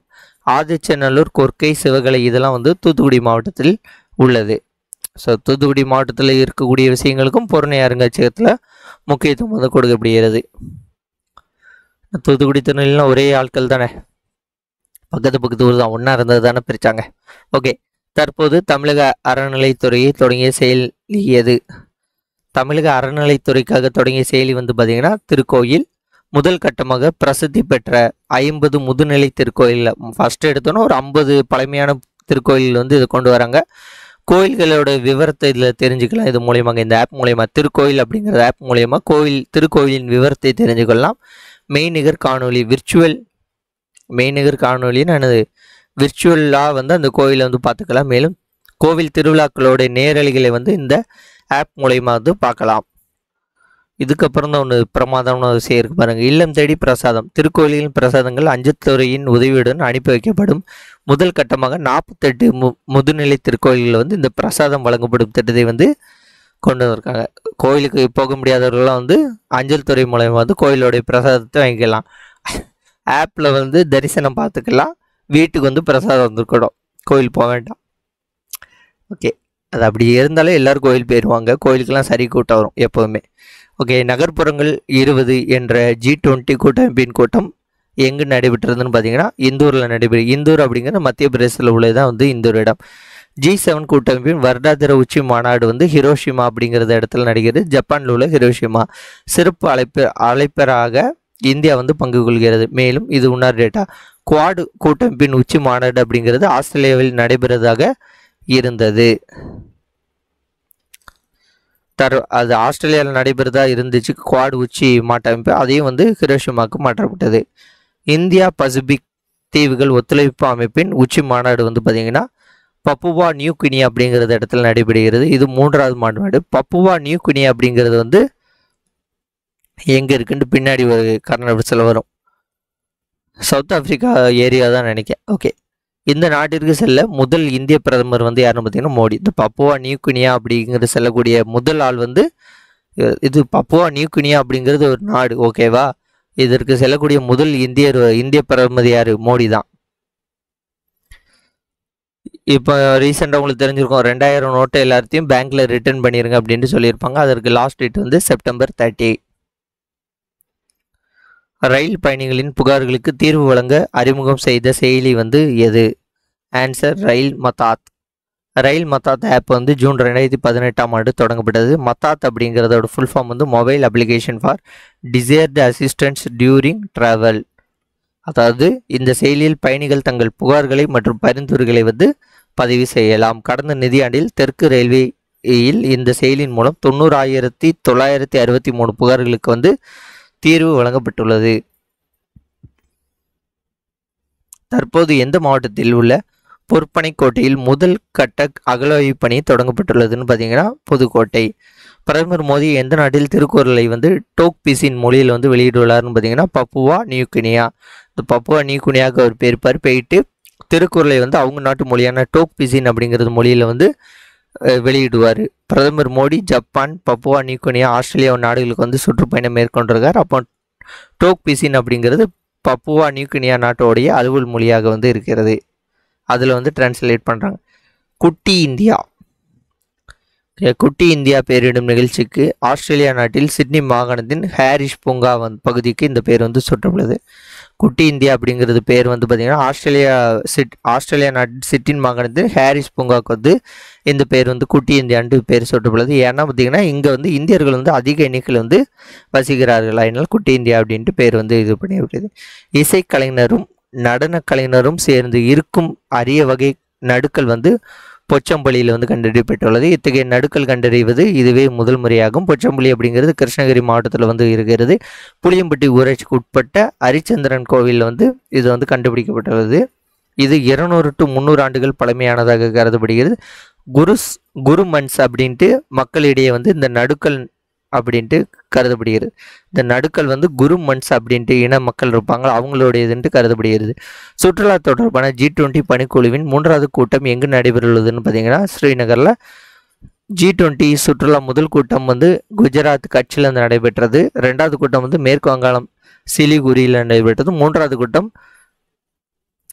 ஆதிச்சநல்லூர் கொர்க்கை சிவகலை இதெல்லாம் வந்து தூத்துக்குடி மாவட்டத்தில் உள்ளது ஸோ தூத்துக்குடி மாவட்டத்தில் இருக்கக்கூடிய விஷயங்களுக்கும் பொருணை அருங்காட்சியகத்தில் முக்கியத்துவம் வந்து கொடுக்கப்படுகிறது தூத்துக்குடி திருநெல்வேலிலாம் ஒரே ஆட்கள் தானே பக்கத்து பக்கத்து ஊர் தான் ஒன்றா இருந்தது தானே பிரித்தாங்க ஓகே தற்போது தமிழக அறநிலைத்துறையை தொடங்கிய செயலியது தமிழக அறநிலைத்துறைக்காக தொடங்கிய செயலி வந்து பார்த்திங்கன்னா திருக்கோயில் முதல் கட்டமாக பிரசித்தி பெற்ற ஐம்பது முதுநிலை திருக்கோயிலில் ஃபஸ்ட்டு எடுத்தோன்னா ஒரு ஐம்பது பழமையான திருக்கோயில் வந்து இதை கொண்டு வராங்க கோயில்களோட விவரத்தை இதில் தெரிஞ்சுக்கலாம் இது மூலியமாக இந்த ஆப் மூலயமா திருக்கோயில் அப்படிங்கிற ஆப் மூலயமா கோயில் திருக்கோயிலின் விவரத்தை தெரிஞ்சுக்கொள்ளலாம் மெய்நிகர் காணொளி விர்ச்சுவல் மெய்நிகர் காணொலின்னு என்னது விர்ச்சுவலாக வந்து அந்த கோயிலை வந்து பார்த்துக்கலாம் மேலும் கோவில் திருவிழாக்களோட நேரலைகளை வந்து இந்த ஆப் மூலயமா வந்து பார்க்கலாம் இதுக்கப்புறம் தான் ஒன்று பிரமாதம்னு ஒரு விஷயம் இருக்கு பாருங்க இல்லம் தேடி பிரசாதம் திருக்கோயிலின் பிரசாதங்கள் அஞ்சத்துறையின் உதவியுடன் அனுப்பி வைக்கப்படும் முதல் கட்டமாக நாற்பத்தெட்டு மு முதுநிலை திருக்கோயில்களில் வந்து இந்த பிரசாதம் வழங்கப்படும் திட்டத்தை வந்து கொண்டு வந்திருக்காங்க கோயிலுக்கு போக முடியாதவர்கள்லாம் வந்து அஞ்சல் துறை மூலயமா வந்து கோயிலோடைய பிரசாதத்தை வாங்கிக்கலாம் ஆப்பில் வந்து தரிசனம் பார்த்துக்கலாம் வீட்டுக்கு வந்து பிரசாதம் வந்துருக்கணும் கோயில் போக வேண்டாம் ஓகே அது அப்படி இருந்தாலே எல்லோரும் கோயில் போயிடுவாங்க கோயிலுக்கெல்லாம் சரி கூட்டம் வரும் எப்போவுமே ஓகே நகர்ப்புறங்கள் இருபது என்ற ஜி டுவெண்ட்டி கூட்டமைப்பின் கூட்டம் எங்கு நடைபெற்றதுன்னு பார்த்தீங்கன்னா இந்தூரில் நடைபெறும் இந்தூர் அப்படிங்கிற மத்திய பிரதேசத்தில் உள்ளதான் வந்து இந்தூர் இடம் ஜி செவன் கூட்டமைப்பின் வருடாந்திர உச்சி மாநாடு வந்து ஹிரோஷிமா அப்படிங்கிறத இடத்துல நடைகிறது ஜப்பானில் உள்ள ஹிரோஷிமா சிறப்பு அழைப்பு அழைப்பராக இந்தியா வந்து பங்கு கொள்கிறது மேலும் இது உன்னார் டேட்டா குவாடு கூட்டமைப்பின் உச்சி மாநாடு அப்படிங்கிறது ஆஸ்திரேலியாவில் நடைபெறதாக இருந்தது தர் அது ஆஸ்திரேலியாவில் நடைபெறதா இருந்துச்சு குவாடு உச்சி மாட்டமைப்பு அதையும் வந்து ஹிரோஷிமாவுக்கு மாற்றப்பட்டது இந்தியா பசிபிக் தீவுகள் ஒத்துழைப்பு அமைப்பின் உச்சி மாநாடு வந்து பார்த்திங்கன்னா பப்புவா நியூ கினி அப்படிங்கிறது இடத்துல நடைபெறுகிறது இது மூன்றாவது மாநாடு பப்புவா நியூ கினி அப்படிங்கிறது வந்து எங்கே இருக்குன்னு பின்னாடி ஒரு கர்நாடகத்தில் வரும் சவுத் ஆப்பிரிக்கா ஏரியா தான் நினைக்கிறேன் ஓகே இந்த நாட்டிற்கு செல்ல முதல் இந்திய பிரதமர் வந்து யாருன்னு பார்த்தீங்கன்னா மோடி இந்த பப்புவா நியூகினியா அப்படிங்கிற செல்லக்கூடிய முதல் ஆள் வந்து இது பப்புவா நியூகினியா அப்படிங்கிறது ஒரு நாடு ஓகேவா இதற்கு செல்லக்கூடிய முதல் இந்தியர் இந்திய பிரதமர் யார் மோடி தான் இப்போ ரீசெண்டாக உங்களுக்கு தெரிஞ்சிருக்கும் ரெண்டாயிரம் நோட்டை எல்லாத்தையும் பேங்க்கில் ரிட்டர்ன் பண்ணிடுங்க அப்படின்ட்டு சொல்லியிருப்பாங்க அதற்கு லாஸ்ட் டேட் வந்து செப்டம்பர் தேர்ட்டி ரயில் பயணிகளின் புகார்களுக்கு தீர்வு வழங்க அறிமுகம் செய்த செயலி வந்து எது answer rail Madad rail Madad app வந்து ஜூன் ரெண்டாயிரத்தி பதினெட்டாம் ஆண்டு தொடங்கப்பட்டது மத்தாத் அப்படிங்கிறதோட ஃபுல் ஃபார்ம் வந்து mobile application for desired assistance during travel அதாவது இந்த செயலியில் பயணிகள் தங்கள் புகார்களை மற்றும் பரிந்துரைகளை வந்து பதிவு செய்யலாம் கடந்த நிதியாண்டில் தெற்கு ரயில்வேயில் இந்த செயலியின் மூலம் தொண்ணூறாயிரத்தி தொள்ளாயிரத்தி அறுபத்தி மூணு புகார்களுக்கு வந்து தீர்வு வழங்கப்பட்டுள்ளது தற்போது எந்த மாவட்டத்தில் உள்ள பொற்பனைக்கோட்டையில் முதல் கட்ட அகலாய்வு பணி தொடங்கப்பட்டுள்ளதுன்னு பார்த்தீங்கன்னா புதுக்கோட்டை பிரதமர் மோடி எந்த நாட்டில் திருக்குறளை வந்து டோக் பிசின் மொழியில் வந்து வெளியிட்டுள்ளார்னு பார்த்தீங்கன்னா பப்புவா நியூகினியா இந்த பப்புவா நியூகினியாவுக்கு அவர் பேர் பார் போயிட்டு திருக்குறளை வந்து அவங்க நாட்டு மொழியான டோக் பிசின் அப்படிங்கிறது மொழியில் வந்து வெளியிடுவார் பிரதமர் Modi Japan Papua New Guinea Australia நாடுகளுக்கு வந்து சுற்றுப்பயணம் மேற்கொண்டிருக்கார் அப்போ டோக் பிசின் அப்படிங்கிறது பப்புவா நியூகினியா நாட்டோடைய அலுவல் மொழியாக வந்து இருக்கிறது அதில் வந்து டிரான்ஸ்லேட் பண்ணுறாங்க குட்டி இந்தியா குட்டி இந்தியா பேரிடும் நிகழ்ச்சிக்கு ஆஸ்திரேலியா நாட்டில் சிட்னி மாகாணத்தின் ஹாரிஷ் பூங்கா வந்து பகுதிக்கு இந்த பேர் வந்து சுட்டப்பட்டது குட்டி இந்தியா அப்படிங்கிறது பேர் வந்து பார்த்திங்கன்னா ஆஸ்திரேலியா சிட் ஆஸ்திரேலியா நாட்டின் சிட்டின் மாகாணத்தின் ஹாரிஸ் பூங்காவுக்கு வந்து இந்த பேர் வந்து குட்டி இந்தியான்ட்டு பேர் சுட்டப்பட்டது ஏன்னா பார்த்திங்கன்னா இங்கே வந்து இந்தியர்கள் வந்து அதிக எண்ணிக்கையில் வந்து வசிக்கிறார்கள் அதனால் குட்டி இந்தியா அப்படின்ட்டு பேர் வந்து இது பண்ணி விட்டது இசைக்கலைஞரும் நடன கலைஞரும் சேர்ந்து இருக்கும் அரிய வகை நடுக்கள் வந்து பொச்சம்பள்ளியில் வந்து கண்டறியப்பட்டுள்ளது இத்தகைய நடுக்கல் கண்டறிவது இதுவே முதல் முறையாகும் பொச்சம்பள்ளி அப்படிங்கிறது கிருஷ்ணகிரி மாவட்டத்தில் வந்து இருக்கிறது புளியம்பட்டி ஊராட்சிக்கு உட்பட்ட ஹரிச்சந்திரன் கோவிலில் வந்து இது வந்து கண்டுபிடிக்கப்பட்டுள்ளது இது இருநூறு டு முந்நூறு ஆண்டுகள் பழமையானதாக கருதப்படுகிறது குருஸ் குருமன்ஸ் அப்படின்ட்டு மக்களிடையே வந்து இந்த நடுக்கல் அப்படின்ட்டு கருதப்படுகிறது இந்த நடுக்கல் வந்து குரு மன்ஸ் அப்படின்ட்டு இன மக்கள் இருப்பாங்க அவங்களுடையதுன்ட்டு கருதப்படுகிறது சுற்றுலா தொடர்பான ஜி டுவெண்ட்டி பணிக்குழுவின் மூன்றாவது கூட்டம் எங்கு நடைபெறுள்ளதுன்னு பார்த்தீங்கன்னா ஸ்ரீநகரில் ஜி டுவெண்ட்டி சுற்றுலா முதல் கூட்டம் வந்து குஜராத் கட்சியில் நடைபெற்றது ரெண்டாவது கூட்டம் வந்து மேற்கு வங்காளம் சிலிகுரியில் நடைபெற்றது மூன்றாவது கூட்டம்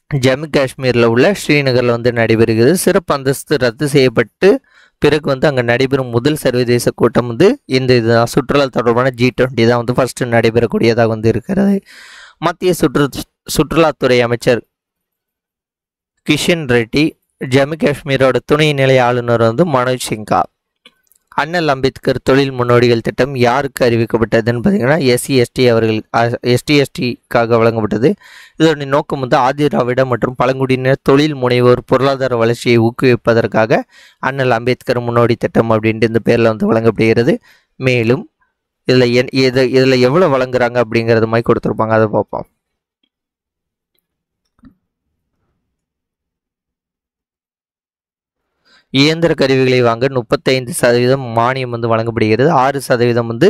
ஜம்மு காஷ்மீரில் உள்ள ஸ்ரீநகரில் வந்து நடைபெறுகிறது சிறப்பு அந்தஸ்து ரத்து செய்யப்பட்டு பிறகு வந்து அங்கே நடைபெறும் முதல் சர்வதேச கூட்டம் வந்து இந்த இதுதான் சுற்றுலா தொடர்பான ஜி டுவெண்ட்டி தான் வந்து ஃபஸ்ட்டு நடைபெறக்கூடியதாக வந்து இருக்கிறது மத்திய சுற்று சுற்றுலாத்துறை அமைச்சர் கிஷன் ரெட்டி ஜம்மு காஷ்மீரோட துணை நிலை ஆளுநர் வந்து மனோஜ் சிங்கா அண்ணல் அம்பேத்கர் தொழில் முன்னோடிகள் திட்டம் யாருக்கு அறிவிக்கப்பட்டதுன்னு பார்த்தீங்கன்னா எஸ்சி எஸ்டி அவர்கள் எஸ்டி எஸ்டிக்காக வழங்கப்பட்டது இதோட நோக்கம் வந்து ஆதி திராவிட மற்றும் பழங்குடியினர் தொழில் முனைவோர் பொருளாதார வளர்ச்சியை ஊக்குவிப்பதற்காக அண்ணல் அம்பேத்கர் முன்னோடி திட்டம் அப்படின்ட்டு இந்த பேரில் வந்து வழங்கப்படுகிறது மேலும் இதில் என் இது இதில் எவ்வளோ வழங்குறாங்க அப்படிங்கிறது மாதிரி கொடுத்துருப்பாங்க அதை பார்ப்போம் இயந்திர கருவிகளை வாங்க முப்பத்தைந்து சதவீதம் மானியம் வந்து வழங்கப்படுகிறது ஆறு சதவீதம் வந்து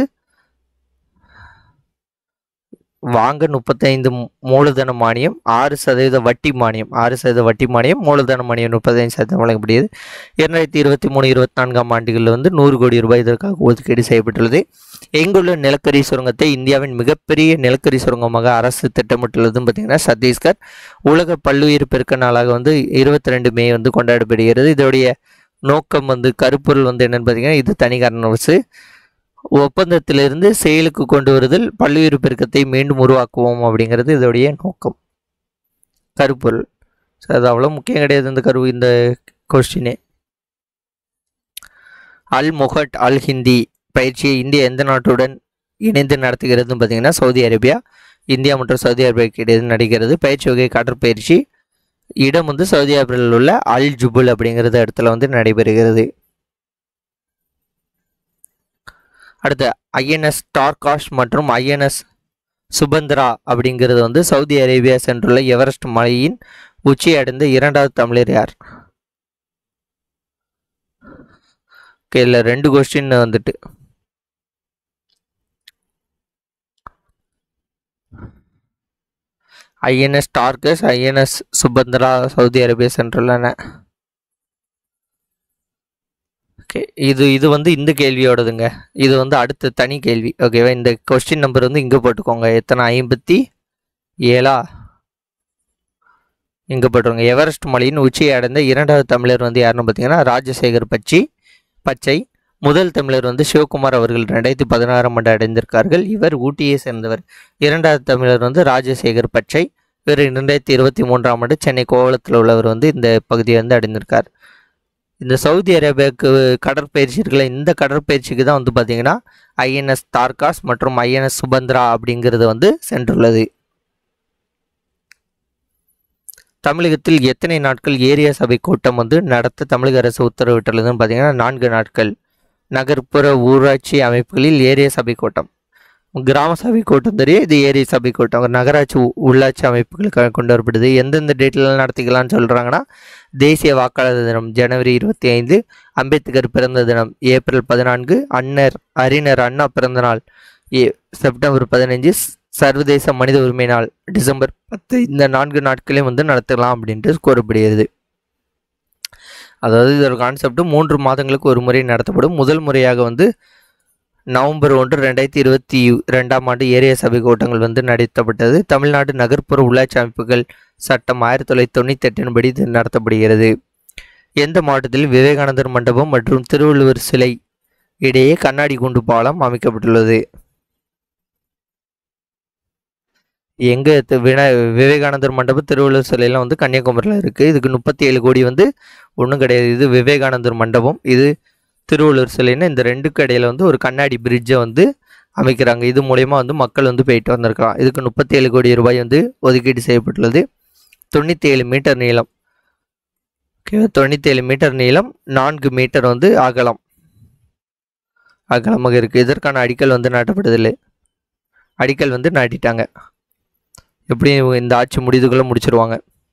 வாங்க முப்பத்தைந்து மூலதன மானியம் ஆறு சதவீத வட்டி மானியம் ஆறு சதவீத வட்டி மானியம் மூலதன மானியம் முப்பத்தைந்து சதவீதம் வழங்கப்படுகிறது இரண்டாயிரத்தி இருபத்தி மூணு இருபத்தி நான்காம் ஆண்டுகளில் வந்து நூறு கோடி ரூபாய் இதற்காக ஒதுக்கீடு செய்யப்பட்டுள்ளது எங்குள்ள நிலக்கரி சுரங்கத்தை இந்தியாவின் மிகப்பெரிய நிலக்கரி சுரங்கமாக அரசு திட்டமிட்டுள்ளதுன்னு பார்த்தீங்கன்னா சத்தீஸ்கர் உலக பல்லுயிர் பெருக்க நாளாக வந்து இருபத்தி ரெண்டு மே வந்து கொண்டாடப்படுகிறது இதோடைய நோக்கம் வந்து கருப்பொருள் வந்து என்னன்னு பார்த்தீங்கன்னா இது தனிகாரண அரசு ஒப்பந்தத்திலிருந்து செயலுக்கு கொண்டு வருதல் பல்லுயிர் பெருக்கத்தை மீண்டும் உருவாக்குவோம் அப்படிங்கிறது இதோடைய நோக்கம் கருப்பொருள் ஸோ அது அவ்வளோ முக்கியம் கிடையாது இந்த கரு இந்த கொஸ்டினே அல் முஹட் அல் ஹிந்தி பயிற்சியை இந்தியா எந்த நாட்டுடன் இணைந்து நடத்துகிறதுன்னு பார்த்தீங்கன்னா சவுதி அரேபியா இந்தியா மற்றும் சவுதி அரேபியாவுக்கு இடையே நடக்கிறது பயிற்சி வகை கடற்பயிற்சி இடம் வந்து சவுதி அரேபியாவில் உள்ள அல் ஜுபுல் அப்படிங்கிறது இடத்துல வந்து நடைபெறுகிறது அடுத்து ஐஎன்எஸ் டார்காஷ் மற்றும் ஐஎன்எஸ் சுபந்திரா அப்படிங்கிறது வந்து சவுதி அரேபியா சென்றுள்ள எவரெஸ்ட் மலையின் உச்சி அடைந்த இரண்டாவது தமிழர் யார் ஓகே இல்லை ரெண்டு கொஸ்டின் வந்துட்டு INS Tarkash INS Subhadra Saudi Arabia சென்றுள்ளன ஓகே இது இது வந்து இந்த கேள்வியோடதுங்க இது வந்து அடுத்த தனி கேள்வி ஓகேவா இந்த கொஸ்டின் நம்பர் வந்து இங்கே போட்டுக்கோங்க எத்தனை ஐம்பத்தி ஏழா இங்கே போட்டுருங்க எவரெஸ்ட் மலையின் உச்சியை அடைந்த இரண்டாவது தமிழர் வந்து யாருன்னு பார்த்தீங்கன்னா ராஜசேகர் பச்சி பச்சை முதல் தமிழர் வந்து சிவகுமார் அவர்கள் ரெண்டாயிரத்தி பதினாறாம் ஆண்டு அடைந்திருக்கார்கள் இவர் ஊட்டியை சேர்ந்தவர் இரண்டாவது தமிழர் வந்து ராஜசேகர் பச்சை இவர் இரண்டாயிரத்தி இருபத்தி மூன்றாம் ஆண்டு சென்னை கோவளத்தில் உள்ளவர் வந்து இந்த பகுதியை வந்து அடைந்திருக்கார் இந்த சவுதி அரேபியாவுக்கு கடற்பயிற்சி இருக்குல்ல இந்த கடற்பயிற்சிக்கு தான் வந்து பார்த்தீங்கன்னா ஐஎன்எஸ் தார்காஸ் மற்றும் ஐஎன்எஸ் சுபந்திரா அப்படிங்கிறது வந்து சென்றுள்ளது தமிழகத்தில் எத்தனை நாட்கள் ஏரியா சபை கூட்டம் வந்து நடத்த தமிழக அரசு உத்தரவிட்டுள்ளதுன்னு பார்த்தீங்கன்னா நான்கு நாட்கள் நகர்ப்புற ஊராட்சி அமைப்புகளில் ஏரியா சபை கூட்டம் கிராம சபை கூட்டம் தெரியும் இது ஏரியா சபை கூட்டம் நகராட்சி உ- உள்ளாட்சி அமைப்புகளுக்காக கொண்டு வரப்படுது எந்தெந்த டேட்டில் நடத்திக்கலாம்னு சொல்கிறாங்கன்னா தேசிய வாக்காளர் தினம் ஜனவரி இருபத்தி ஐந்து அம்பேத்கர் பிறந்த தினம் ஏப்ரல் பதினான்கு அன்னர் அறிஞர் அண்ணா பிறந்த நாள் ஏ செப்டம்பர் பதினஞ்சு சர்வதேச மனித உரிமை நாள் டிசம்பர் பத்து இந்த நான்கு நாட்களையும் வந்து நடத்தலாம் அப்படின்ட்டு கூறப்படுகிறது அதாவது இதோட கான்செப்ட் மூன்று மாதங்களுக்கு ஒரு முறை நடத்தப்படும் முதல் முறையாக வந்து நவம்பர் ஒன்று ரெண்டாயிரத்தி இருபத்தி ரெண்டாம் ஆண்டு ஏரியா சபை கூட்டங்கள் வந்து நடத்தப்பட்டது தமிழ்நாடு நகர்ப்புற உள்ளாட்சி அமைப்புகள் சட்டம் ஆயிரத்தி தொள்ளாயிரத்தி தொண்ணூற்றி எட்டின்படி இது நடத்தப்படுகிறது எந்த மாவட்டத்தில் விவேகானந்தர் மண்டபம் மற்றும் திருவள்ளுவர் சிலை இடையே கண்ணாடி குண்டு பாலம் அமைக்கப்பட்டுள்ளது எங்க தி- வினா விவேகானந்தர் மண்டபம் திருவள்ளுவர் சிலையெல்லாம் வந்து கன்னியாகுமரியில் இருக்குது இதுக்கு முப்பத்தி ஏழு கோடி வந்து ஒன்றும் கிடையாது இது விவேகானந்தர் மண்டபம் இது திருவள்ளுவர் சிலைன்னு இந்த ரெண்டுக்கு இடையில வந்து ஒரு கண்ணாடி பிரிட்ஜை வந்து அமைக்கிறாங்க இது மூலயமா வந்து மக்கள் வந்து போயிட்டு வந்திருக்கலாம் இதுக்கு முப்பத்தி ஏழு கோடி ரூபாய் வந்து ஒதுக்கீடு செய்யப்பட்டுள்ளது தொண்ணூற்றி ஏழு மீட்டர் நீளம் ஓகே தொண்ணூற்றி ஏழு மீட்டர் நீளம் நான்கு மீட்டர் வந்து அகலம் அகலமாக இருக்குது இதற்கான அடிக்கல் வந்து நாட்டப்படுதில்லை அடிக்கல் வந்து நாட்டிட்டாங்க எப்படியும் இந்த ஆட்சி முடிதுக்குள்ளே முடிச்சிருவாங்க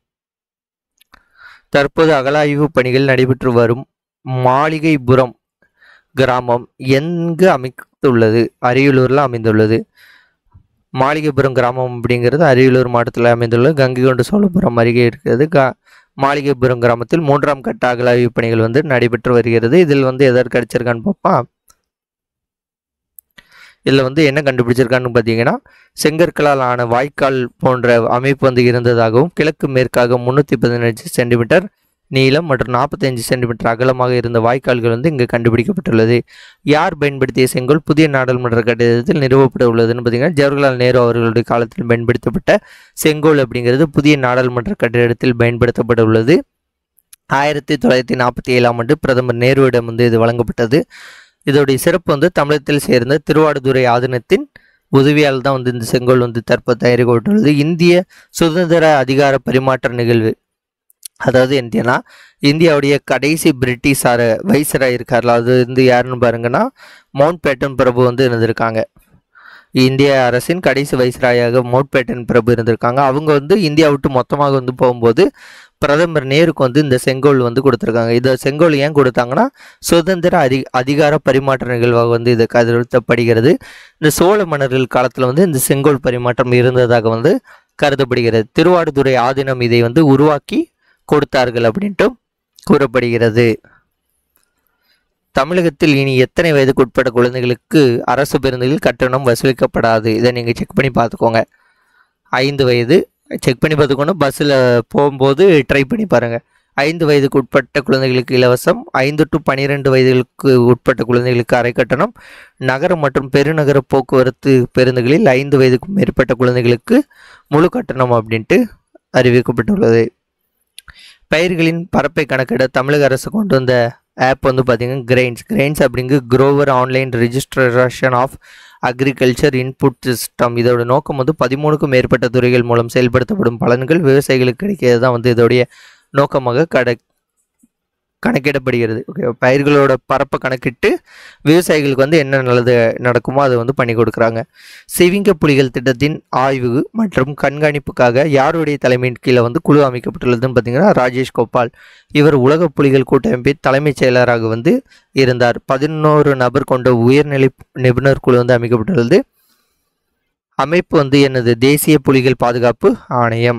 தற்போது அகலாய்வு பணிகள் நடைபெற்று வரும் மாளிகைபுரம் கிராமம் எங்கு அமைத்துள்ளது அரியலூரில் அமைந்துள்ளது மாளிகைபுரம் கிராமம் அப்படிங்கிறது அரியலூர் மாவட்டத்தில் அமைந்துள்ளது கங்கை கொண்ட சோழபுரம் அருகே இருக்கிறது க மாளிகைபுரம் கிராமத்தில் மூன்றாம் கட்ட அகலாய்வு பணிகள் வந்து நடைபெற்று வருகிறது இதில் வந்து எதற்கு அடிச்சிருக்கான்னு பார்ப்போம் இதில் வந்து என்ன கண்டுபிடிச்சிருக்கான்னு பார்த்தீங்கன்னா செங்கற்களால் ஆன வாய்க்கால் போன்ற அமைப்பு வந்து இருந்ததாகவும் கிழக்கு மேற்காக முந்நூற்றி பதினஞ்சு சென்டிமீட்டர் நீளம் மற்றும் நாற்பத்தஞ்சு சென்டிமீட்டர் அகலமாக இருந்த வாய்க்கால்கள் வந்து இங்கு கண்டுபிடிக்கப்பட்டுள்ளது யார் பயன்படுத்திய செங்கோல் புதிய நாடாளுமன்ற கட்டிடத்தில் நிறுவப்பட உள்ளதுன்னு பார்த்தீங்கன்னா ஜவஹர்லால் நேரு அவர்களுடைய காலத்தில் பயன்படுத்தப்பட்ட செங்கோல் அப்படிங்கிறது புதிய நாடாளுமன்ற கட்டிடத்தில் பயன்படுத்தப்பட உள்ளது ஆயிரத்தி தொள்ளாயிரத்தி நாற்பத்தி ஏழாம் ஆண்டு பிரதமர் நேருவிடம் வந்து இது வழங்கப்பட்டது இதோடைய சிறப்பு வந்து தமிழகத்தில் சேர்ந்த திருவாடுதுறை ஆதீனத்தின் உதவியால் தான் வந்து இந்த செங்கோல் வந்து தற்போது தயாரிக்கப்பட்டுள்ளது இந்திய சுதந்திர அதிகார பரிமாற்ற நிகழ்வு அதாவது என்னன்னா இந்தியாவுடைய கடைசி பிரிட்டிஷ் அர வைசராக இருக்கார்ல அது வந்து யாருன்னு பாருங்கன்னா மவுண்ட் பேட்டன் பிரபு வந்து இருந்திருக்காங்க இந்திய அரசின் கடைசி வைஸ்ராயாக மவுண்ட் பேட்டன் பிரபு இருந்திருக்காங்க அவங்க வந்து இந்தியா விட்டு மொத்தமாக வந்து போகும்போது பிரதமர் நேருக்கு வந்து இந்த செங்கோல் வந்து கொடுத்துருக்காங்க இந்த செங்கோல் ஏன் கொடுத்தாங்கன்னா சுதந்திர அதி அதிகார பரிமாற்ற நிகழ்வாக வந்து இது கருதப்படுகிறது இந்த சோழ மன்னர்கள் காலத்தில் வந்து இந்த செங்கோல் பரிமாற்றம் இருந்ததாக வந்து கருதப்படுகிறது திருவாடுதுறை ஆதீனம் இதை வந்து உருவாக்கி கொடுத்தார்கள் அப்படின்ட்டு கூறப்படுகிறது தமிழகத்தில் இனி எத்தனை வயதுக்கு உட்பட்ட குழந்தைகளுக்கு அரசு பேருந்துகளில் கட்டணம் வசூலிக்கப்படாது இதை நீங்கள் செக் பண்ணி பார்த்துக்கோங்க ஐந்து வயது செக் பண்ணி பார்த்துக்கோங்க பஸ்ஸில் போகும்போது ட்ரை பண்ணி பாருங்கள் ஐந்து வயதுக்கு உட்பட்ட குழந்தைகளுக்கு இலவசம் ஐந்து டு பன்னிரெண்டு வயதுகளுக்கு உட்பட்ட குழந்தைகளுக்கு அரை கட்டணம் நகர மற்றும் பெருநகர போக்குவரத்து பேருந்துகளில் ஐந்து வயதுக்கும் மேற்பட்ட குழந்தைகளுக்கு முழு கட்டணம் அப்படின்ட்டு அறிவிக்கப்பட்டுள்ளது பயிர்களின் பரப்பை கணக்கிட தமிழக அரசு கொண்டு வந்த ஆப் வந்து பார்த்தீங்கன்னா கிரெயின்ஸ் கிரெயின்ஸ் அப்படிங்கு grower online registration of agriculture input system இதோட நோக்கம் வந்து பதிமூணுக்கும் மேற்பட்ட துறைகள் மூலம் செயல்படுத்தப்படும் பலன்கள் விவசாயிகளுக்கு கிடைக்கிறது தான் வந்து இதோடைய நோக்கமாக கட கணக்கிடப்படுகிறது ஓகே பயிர்களோட பரப்பை கணக்கிட்டு விவசாயிகளுக்கு வந்து என்ன நல்லது நடக்குமோ அதை வந்து பண்ணி கொடுக்குறாங்க சிவிங்க புலிகள் திட்டத்தின் ஆய்வு மற்றும் கண்காணிப்புக்காக யாருடைய தலைமையின் கீழே வந்து குழு அமைக்கப்பட்டுள்ளதுன்னு பார்த்தீங்கன்னா ராஜேஷ் கோபால் இவர் உலக புலிகள் கூட்டமைப்பின் தலைமைச் செயலராக வந்து இருந்தார் பதினோரு நபர் கொண்ட உயர்நிலை நிபுணர் குழு வந்து அமைக்கப்பட்டுள்ளது அமைப்பு வந்து என்னது தேசிய புலிகள் பாதுகாப்பு ஆணையம்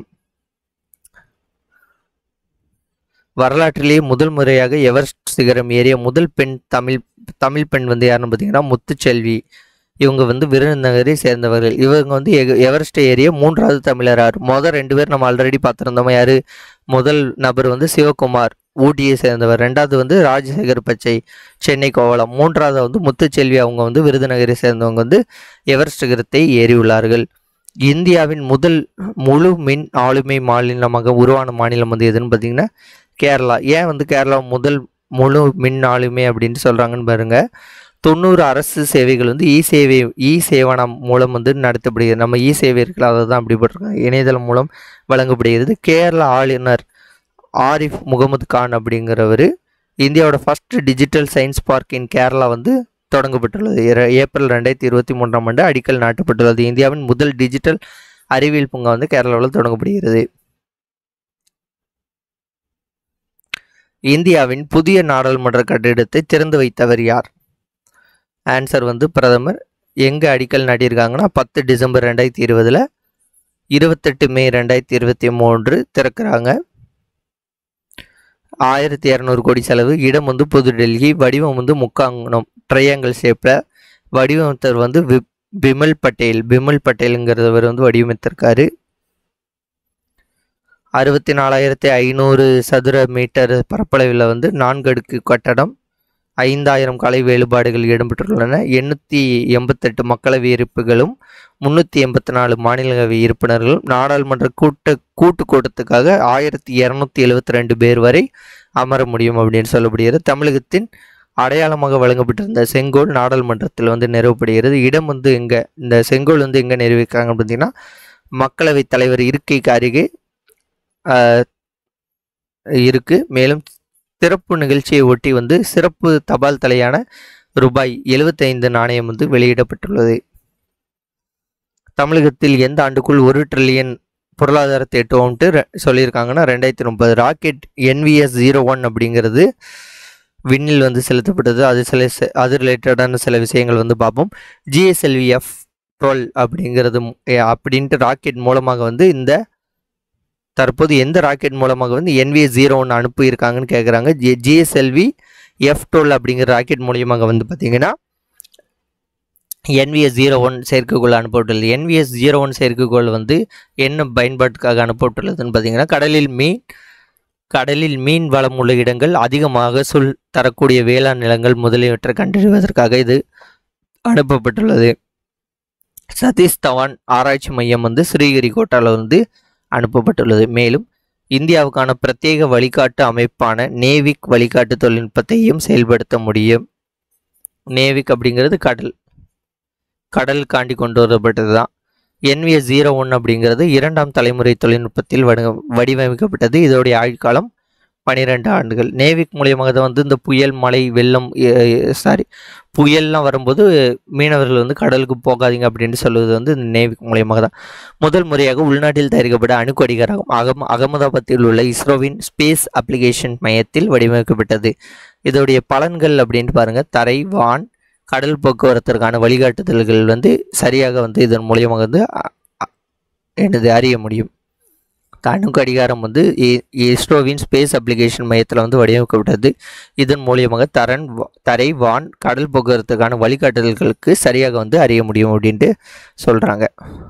வரலாற்றிலேயே முதல் முறையாக எவரெஸ்ட் சிகரம் ஏறிய முதல் பெண் தமிழ் தமிழ் பெண் வந்து யாருன்னு பார்த்தீங்கன்னா முத்துச்செல்வி இவங்க வந்து விருதுநகரை சேர்ந்தவர்கள் இவங்க வந்து எக- எவரெஸ்ட் ஏறிய மூன்றாவது தமிழரார் மொதல் ரெண்டு பேர் நம்ம ஆல்ரெடி பார்த்துருந்தோம் யாரு முதல் நபர் வந்து சிவகுமார் ஊட்டியை சேர்ந்தவர் ரெண்டாவது வந்து ராஜசேகர் பச்சை சென்னை கோவளம் மூன்றாவது வந்து முத்துச்செல்வி அவங்க வந்து விருதுநகரை சேர்ந்தவங்க வந்து எவரெஸ்ட் சிகரத்தை ஏறியுள்ளார்கள் இந்தியாவின் முதல் முழு மின் ஆளுமை மாநிலமாக உருவான மாநிலம் வந்து எதுன்னு பார்த்தீங்கன்னா கேரளா ஏன் வந்து கேரளா முதல் முழு மின் ஆளுமை அப்படின்ட்டு சொல்கிறாங்கன்னு பாருங்க தொண்ணூறு அரசு சேவைகள் வந்து இ சேவை இ சேவனம் மூலம் வந்து நடத்தப்படுகிறது நம்ம இ சேவை இருக்குல்ல அதை தான் அப்படி போட்டிருக்காங்க இணையதளம் மூலம் வழங்கப்படுகிறது கேரளா ஆளுநர் ஆரிஃப் முகமது கான் அப்படிங்கிறவர் இந்தியாவோட first digital science park in Kerala வந்து தொடங்கப்பட்டுள்ளது இர- ஏப்ரல் ரெண்டாயிரத்தி இருபத்தி மூன்றாம் ஆண்டு அடிக்கல் நாட்டப்பட்டுள்ளது இந்தியாவின் முதல் டிஜிட்டல் அறிவியல் பூங்கா வந்து கேரளாவில் தொடங்கப்படுகிறது இந்தியாவின் புதிய நாடாளுமன்ற கட்டிடத்தை திறந்து வைத்தவர் யார் ஆன்சர் வந்து பிரதமர் எங்கே அடிக்கல் நாட்டியிருக்காங்கன்னா பத்து டிசம்பர் ரெண்டாயிரத்தி இருபதில் இருபத்தெட்டு மே ரெண்டாயிரத்தி இருபத்தி மூன்று திறக்கிறாங்க ஆயிரத்தி இரநூறு கோடி செலவு இடம் வந்து புதுடெல்லி வடிவம் வந்து முக்காங்கனம் ட்ரையாங்கிள் ஷேப்பில் வடிவமைத்தவர் வந்து வி- பிமல் பட்டேல் பிமல் பட்டேலுங்கிறவர் வந்து வடிவமைத்திருக்காரு அறுபத்தி நாலாயிரத்தி ஐநூறு சதுர மீட்டர் பரப்பளவில் வந்து நான்கு அடுக்கு கட்டடம் ஐந்தாயிரம் கலை வேறுபாடுகள் இடம்பெற்றுள்ளன எண்ணூற்றி எண்பத்தெட்டு மக்களவை இருப்புகளும் முந்நூற்றி எண்பத்தி நாலு மாநிலங்களவை உறுப்பினர்களும் நாடாளுமன்ற கூட்ட கூட்டு கூட்டத்துக்காக ஆயிரத்தி இரநூத்தி எழுபத்தி ரெண்டு பேர் வரை அமர முடியும் அப்படின்னு சொல்லப்படுகிறது தமிழகத்தின் அடையாளமாக வழங்கப்பட்டிருந்த செங்கோல் நாடாளுமன்றத்தில் வந்து நிறுவப்படுகிறது இடம் வந்து எங்கே இந்த செங்கோல் வந்து எங்கே நிறுவிக்கிறாங்கன்னு பார்த்தீங்கன்னா மக்களவைத் தலைவர் இருக்கைக்கு அருகே ஆஹ், இருக்கு மேலும் சிறப்பு நிகழ்ச்சியை ஒட்டி வந்து சிறப்பு தபால் தலையான ரூபாய் 75 நாணயம் வந்து வெளியிடப்பட்டுள்ளது தமிழகத்தில் எந்த ஆண்டுக்குள் ஒரு ட்ரில்லியன் பொருளாதாரத்தை எட்டுவோம்ட்டு ரெ- சொல்லியிருக்காங்கன்னா ரெண்டாயிரத்தி முப்பது ராக்கெட் என்விஎஸ் ஜீரோ ஒன் அப்படிங்கிறது விண்ணில் வந்து செலுத்தப்பட்டது அது சில செ- அது ரிலேட்டடான சில விஷயங்கள் வந்து பார்ப்போம் ஜிஎஸ்எல்வி எஃப் டுவெல் அப்படிங்கிறது மு- எ, அப்படின்ட்டு ராக்கெட் மூலமாக வந்து இந்த தற்போது எந்த ராக்கெட் மூலமாக வந்து என்விஎஸ் ஜீரோ ஒன்று அனுப்பியிருக்காங்கன்னு கேட்குறாங்க ஜி ஜிஎஸ்எல்வி எஃப் டுவெல் அப்படிங்கிற ராக்கெட் மூலியமாக வந்து பார்த்தீங்கன்னா என்விஎஸ் ஜீரோ ஒன் செயற்கைக்கோள் அனுப்பப்பட்டுள்ளது என்விஎஸ் ஜீரோ ஒன் செயற்கைக்கோள் வந்து என்ன பயன்பாட்டுக்காக அனுப்பப்பட்டுள்ளதுன்னு பார்த்தீங்கன்னா கடலில் மீன் கடலில் மீன் வளம் உள்ள இடங்கள் அதிகமாக சொல் தரக்கூடிய வேளாண் நிலங்கள் முதலியவற்றை கண்டறிவதற்காக இது அனுப்பப்பட்டுள்ளது சதீஷ் தவான் ஆராய்ச்சி மையம் வந்து ஸ்ரீஹரிகோட்டாவில் வந்து அனுப்பப்பட்டுள்ளது மேலும் இந்தியாவுக்கான பிரத்யேக வழிகாட்டு அமைப்பான நேவிக் வழிகாட்டு தொழில்நுட்பத்தையும் செயல்படுத்த முடியும் நேவிக் அப்படிங்கிறது கடல் கடல் காண்டி கொண்டு வரப்பட்டது தான் என்விஎஸ் ஜீரோ ஒன் அப்படிங்கிறது இரண்டாம் தலைமுறை தொழில்நுட்பத்தில் வடி வடிவமைக்கப்பட்டது இதோடைய ஆயுட்காலம் பன்னிரெண்டு ஆண்டுகள் நேவிக் மூலியமாக தான் வந்து இந்த புயல் மழை வெள்ளம் சாரி புயல்லாம் வரும்போது மீனவர்கள் வந்து கடலுக்கு போகாதீங்க அப்படின்னு சொல்லுவது வந்து இந்த நேவிக் மூலியமாக தான் முதல் முறையாக உள்நாட்டில் தயாரிக்கப்பட்ட அணு கடிகாரம் அகம் அகமதாபாத்தில் உள்ள இஸ்ரோவின் ஸ்பேஸ் அப்ளிகேஷன் மையத்தில் வடிவமைக்கப்பட்டது இதோடைய பலன்கள் அப்படின்ட்டு பாருங்கள் தரை வான் கடல் போக்குவரத்திற்கான வழிகாட்டுதல்கள் வந்து சரியாக வந்து இதன் மூலியமாக வந்து அ- அ- என்னது அறிய முடியும் அணு கடிகாரம் வந்து இ- இஸ்ரோவின் ஸ்பேஸ் அப்ளிகேஷன் மையத்தில் வந்து வடிவமைக்கப்பட்டது இதன் மூலியமாக தரன் வ- தரை வான் கடல் போக்குவரத்துக்கான வழிகாட்டுதல்களுக்கு சரியாக வந்து அறிய முடியும் அப்படின்ட்டு சொல்கிறாங்க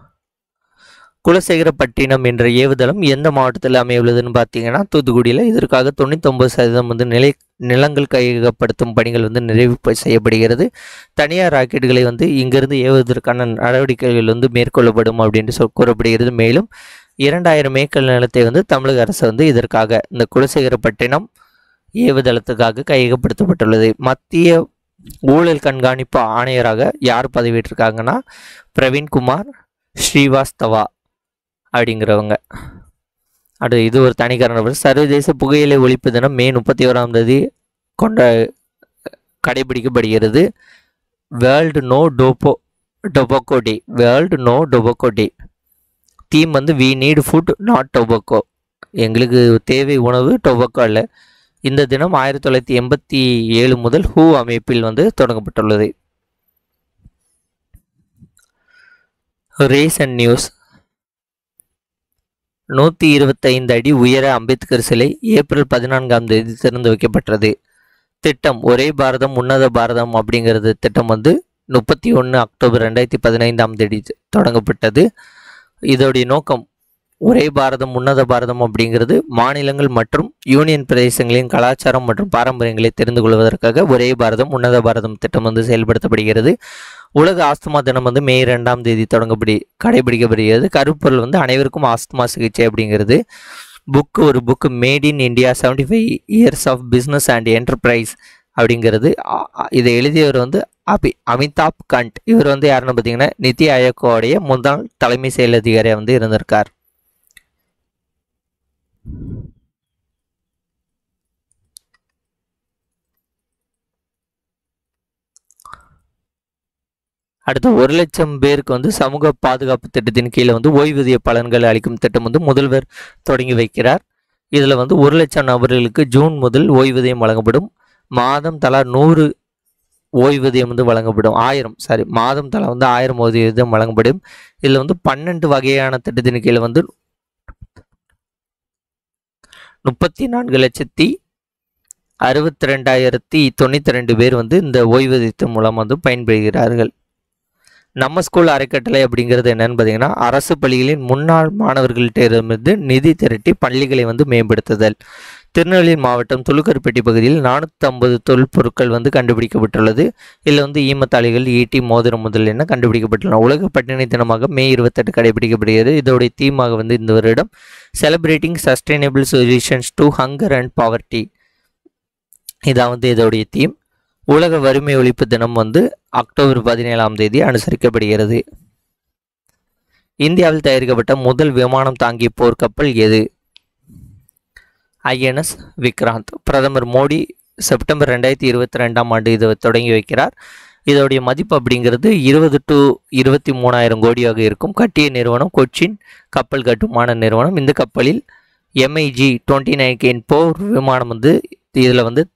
குலசேகரப்பட்டினம் என்ற ஏவுதளம் எந்த மாவட்டத்தில் அமையுள்ளதுன்னு பார்த்தீங்கன்னா தூத்துக்குடியில் இதற்காக தொண்ணூத்தொம்பது சதவீதம் வந்து நிலை நிலங்கள் கையகப்படுத்தும் பணிகள் வந்து நிறைவு ப- செய்யப்படுகிறது தனியார் ராக்கெட்டுகளை வந்து இங்கிருந்து ஏவுவதற்கான நடவடிக்கைகள் வந்து மேற்கொள்ளப்படும் அப்படின்ட்டு சொல் கூறப்படுகிறது மேலும் இரண்டாயிரம் ஏக்கர் நிலத்தை வந்து தமிழக அரசு வந்து இதற்காக இந்த குலசேகரப்பட்டினம் ஏவுதளத்துக்காக கையகப்படுத்தப்பட்டுள்ளது மத்திய ஊழல் கண்காணிப்பு ஆணையராக யார் பதவியேற்றிருக்காங்கன்னா பிரவீன்குமார் ஸ்ரீவாஸ்தவா அப்படிங்கிறவங்க அடுத்து இது ஒரு தனிக்காரணம் சர்வதேச புகையிலை ஒழிப்பு தினம் மே முப்பத்தி ஓராம் தேதி கொண்ட கடைபிடிக்கப்படுகிறது வேர்ல்டு நோ டோபோ tobacco day world no tobacco day theme வந்து we need food not tobacco எங்களுக்கு தேவை உணவு டொபோக்கோ அல்ல இந்த தினம் ஆயிரத்தி தொள்ளாயிரத்தி எண்பத்தி ஏழு முதல் ஹூ அமைப்பில் வந்து தொடங்கப்பட்டுள்ளது ரீசன்ட் நியூஸ் நூற்றி இருபத்தைந்து அடி உயர அம்பேத்கர் சிலை ஏப்ரல் பதினான்காம் தேதி திறந்து வைக்கப்பட்டது திட்டம் ஒரே பாரதம் உன்னத பாரதம் அப்படிங்கிறது திட்டம் வந்து முப்பத்தி ஒன்று அக்டோபர் ரெண்டாயிரத்தி பதினைந்தாம் தேதி தொடங்கப்பட்டது இதோடைய நோக்கம் ஒரே பாரதம் உன்னத பாரதம் அப்படிங்கிறது மாநிலங்கள் மற்றும் யூனியன் பிரதேசங்களின் கலாச்சாரம் மற்றும் பாரம்பரியங்களை தெரிந்து கொள்வதற்காக ஒரே பாரதம் உன்னத பாரதம் திட்டம் வந்து செயல்படுத்தப்படுகிறது உலக ஆஸ்துமா தினம் வந்து மே ரெண்டாம் தேதி தொடங்கப்படி கடைபிடிக்கப்படுகிறது கருப்பொருள் வந்து அனைவருக்கும் ஆஸ்துமா சிகிச்சை அப்படிங்கிறது புக்கு ஒரு book made in India seventy five years of business and enterprise அப்படிங்கிறது அ- அ- இதை எழுதியவர் வந்து அபி அமிதாப் கண்ட் இவர் வந்து யாருன்னு பார்த்தீங்கன்னா நித்தி ஆயோக்கோடைய முதல் தலைமை செயல் அதிகாரியாக வந்து இருந்திருக்கார் அடுத்து ஒரு லட்சம் பேருக்கு வந்து சமூக பாதுகாப்பு திட்டத்தின் கீழே வந்து ஓய்வூதிய பலன்கள் அளிக்கும் திட்டம் வந்து முதல்வர் தொடங்கி வைக்கிறார் இதில் வந்து ஒரு லட்சம் நபர்களுக்கு ஜூன் முதல் ஓய்வூதியம் வழங்கப்படும் மாதம் தலா நூறு ஓய்வூதியம் வந்து வழங்கப்படும் ஆயிரம் சாரி மாதம் தலா வந்து ஆயிரம் ஓய்வூதியம் வழங்கப்படும் இதில் வந்து பன்னெண்டு வகையான திட்டத்தின் கீழே வந்து முப்பத்தி நான்கு லட்சத்தி அறுபத்தி ரெண்டாயிரத்தி தொண்ணூற்றி ரெண்டு பேர் வந்து இந்த ஓய்வூதியத்தின் மூலம் வந்து பயன்பெறுகிறார்கள் நம்ம ஸ்கூல் அறக்கட்டளை அப்படிங்கிறது என்னன்னு பார்த்தீங்கன்னா அரசு பள்ளிகளின் முன்னாள் மாணவர்கள்ட்டிருந்து நிதி திரட்டி பள்ளிகளை வந்து மேம்படுத்துதல் திருநெல்வேலி மாவட்டம் துளுக்கர்பேட்டை பகுதியில் நானூற்றி ஐம்பது தொல்பொருட்கள் வந்து கண்டுபிடிக்கப்பட்டுள்ளது இதில் வந்து ஈமத்தாளிகள் ஈட்டி மோதிரம் முதல் என்ன கண்டுபிடிக்கப்பட்டுள்ளன உலக பட்டினி தினமாக மே இருபத்தெட்டு கடைபிடிக்கப்படுகிறது இதோடைய தீமாக வந்து இந்த வருடம் celebrating sustainable solutions to hunger and poverty இதான் வந்து இதோடைய தீம் உலக வறுமை ஒழிப்பு தினம் வந்து அக்டோபர் பதினேழாம் தேதி அனுசரிக்கப்படுகிறது இந்தியாவில் தயாரிக்கப்பட்ட முதல் விமானம் தாங்கிய போர்க்கப்பல் எது ஐஎன்எஸ் விக்ராந்த் பிரதமர் மோடி செப்டம்பர் ரெண்டாயிரத்தி இருபத்தி ரெண்டாம் ஆண்டு இதை தொடங்கி வைக்கிறார் இதோடைய மதிப்பு அப்படிங்கிறது இருபது டு இருபத்தி மூணாயிரம் கோடியாக இருக்கும் கட்டிய நிறுவனம் கொச்சின் கப்பல் கட்டுமான நிறுவனம் இந்த கப்பலில் எம்ஐஜி டுவெண்ட்டி நைன் கேன் போர் விமானம் வந்து இதில் வந்து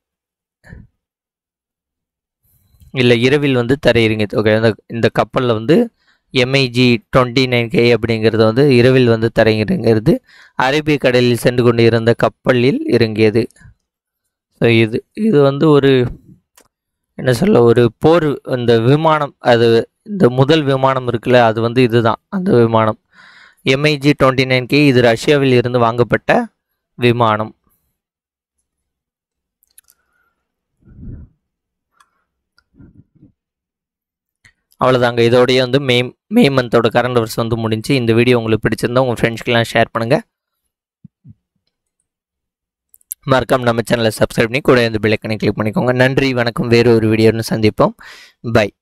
இல்லை இரவில் வந்து தரையிறங்கியது ஓகே இந்த இந்த கப்பலில் வந்து எம்ஐஜி டுவெண்ட்டி நைன் கே அப்படிங்கிறது வந்து இரவில் வந்து தரையிறங்கிறது அரேபிய கடலில் சென்று கொண்டு இருந்த கப்பலில் இறங்கியது ஸோ இது இது வந்து ஒரு என்ன சொல்ல ஒரு போர் இந்த விமானம் அது இந்த முதல் விமானம் இருக்குல்ல அது வந்து இதுதான் அந்த விமானம் எம்ஐஜி டுவெண்ட்டி நைன் கே இது ரஷ்யாவில் இருந்து வாங்கப்பட்ட விமானம் அவ்வளோதாங்க இதோடய வந்து மே மே மந்தோட கரண்ட் அவர்ஸ் வந்து முடிஞ்சு இந்த வீடியோ உங்களுக்கு பிடிச்சிருந்தா உங்கள் ஃப்ரெண்ட்ஸ்க்கெலாம் ஷேர் பண்ணுங்கள் மறக்காம நம்ம சேனலை சப்ஸ்கிரைப் பண்ணி கூட இந்த பிள்ளைக்கனை கிளிக் பண்ணிக்கோங்க நன்றி வணக்கம் வேறு ஒரு வீடியோன்னு சந்திப்போம் பை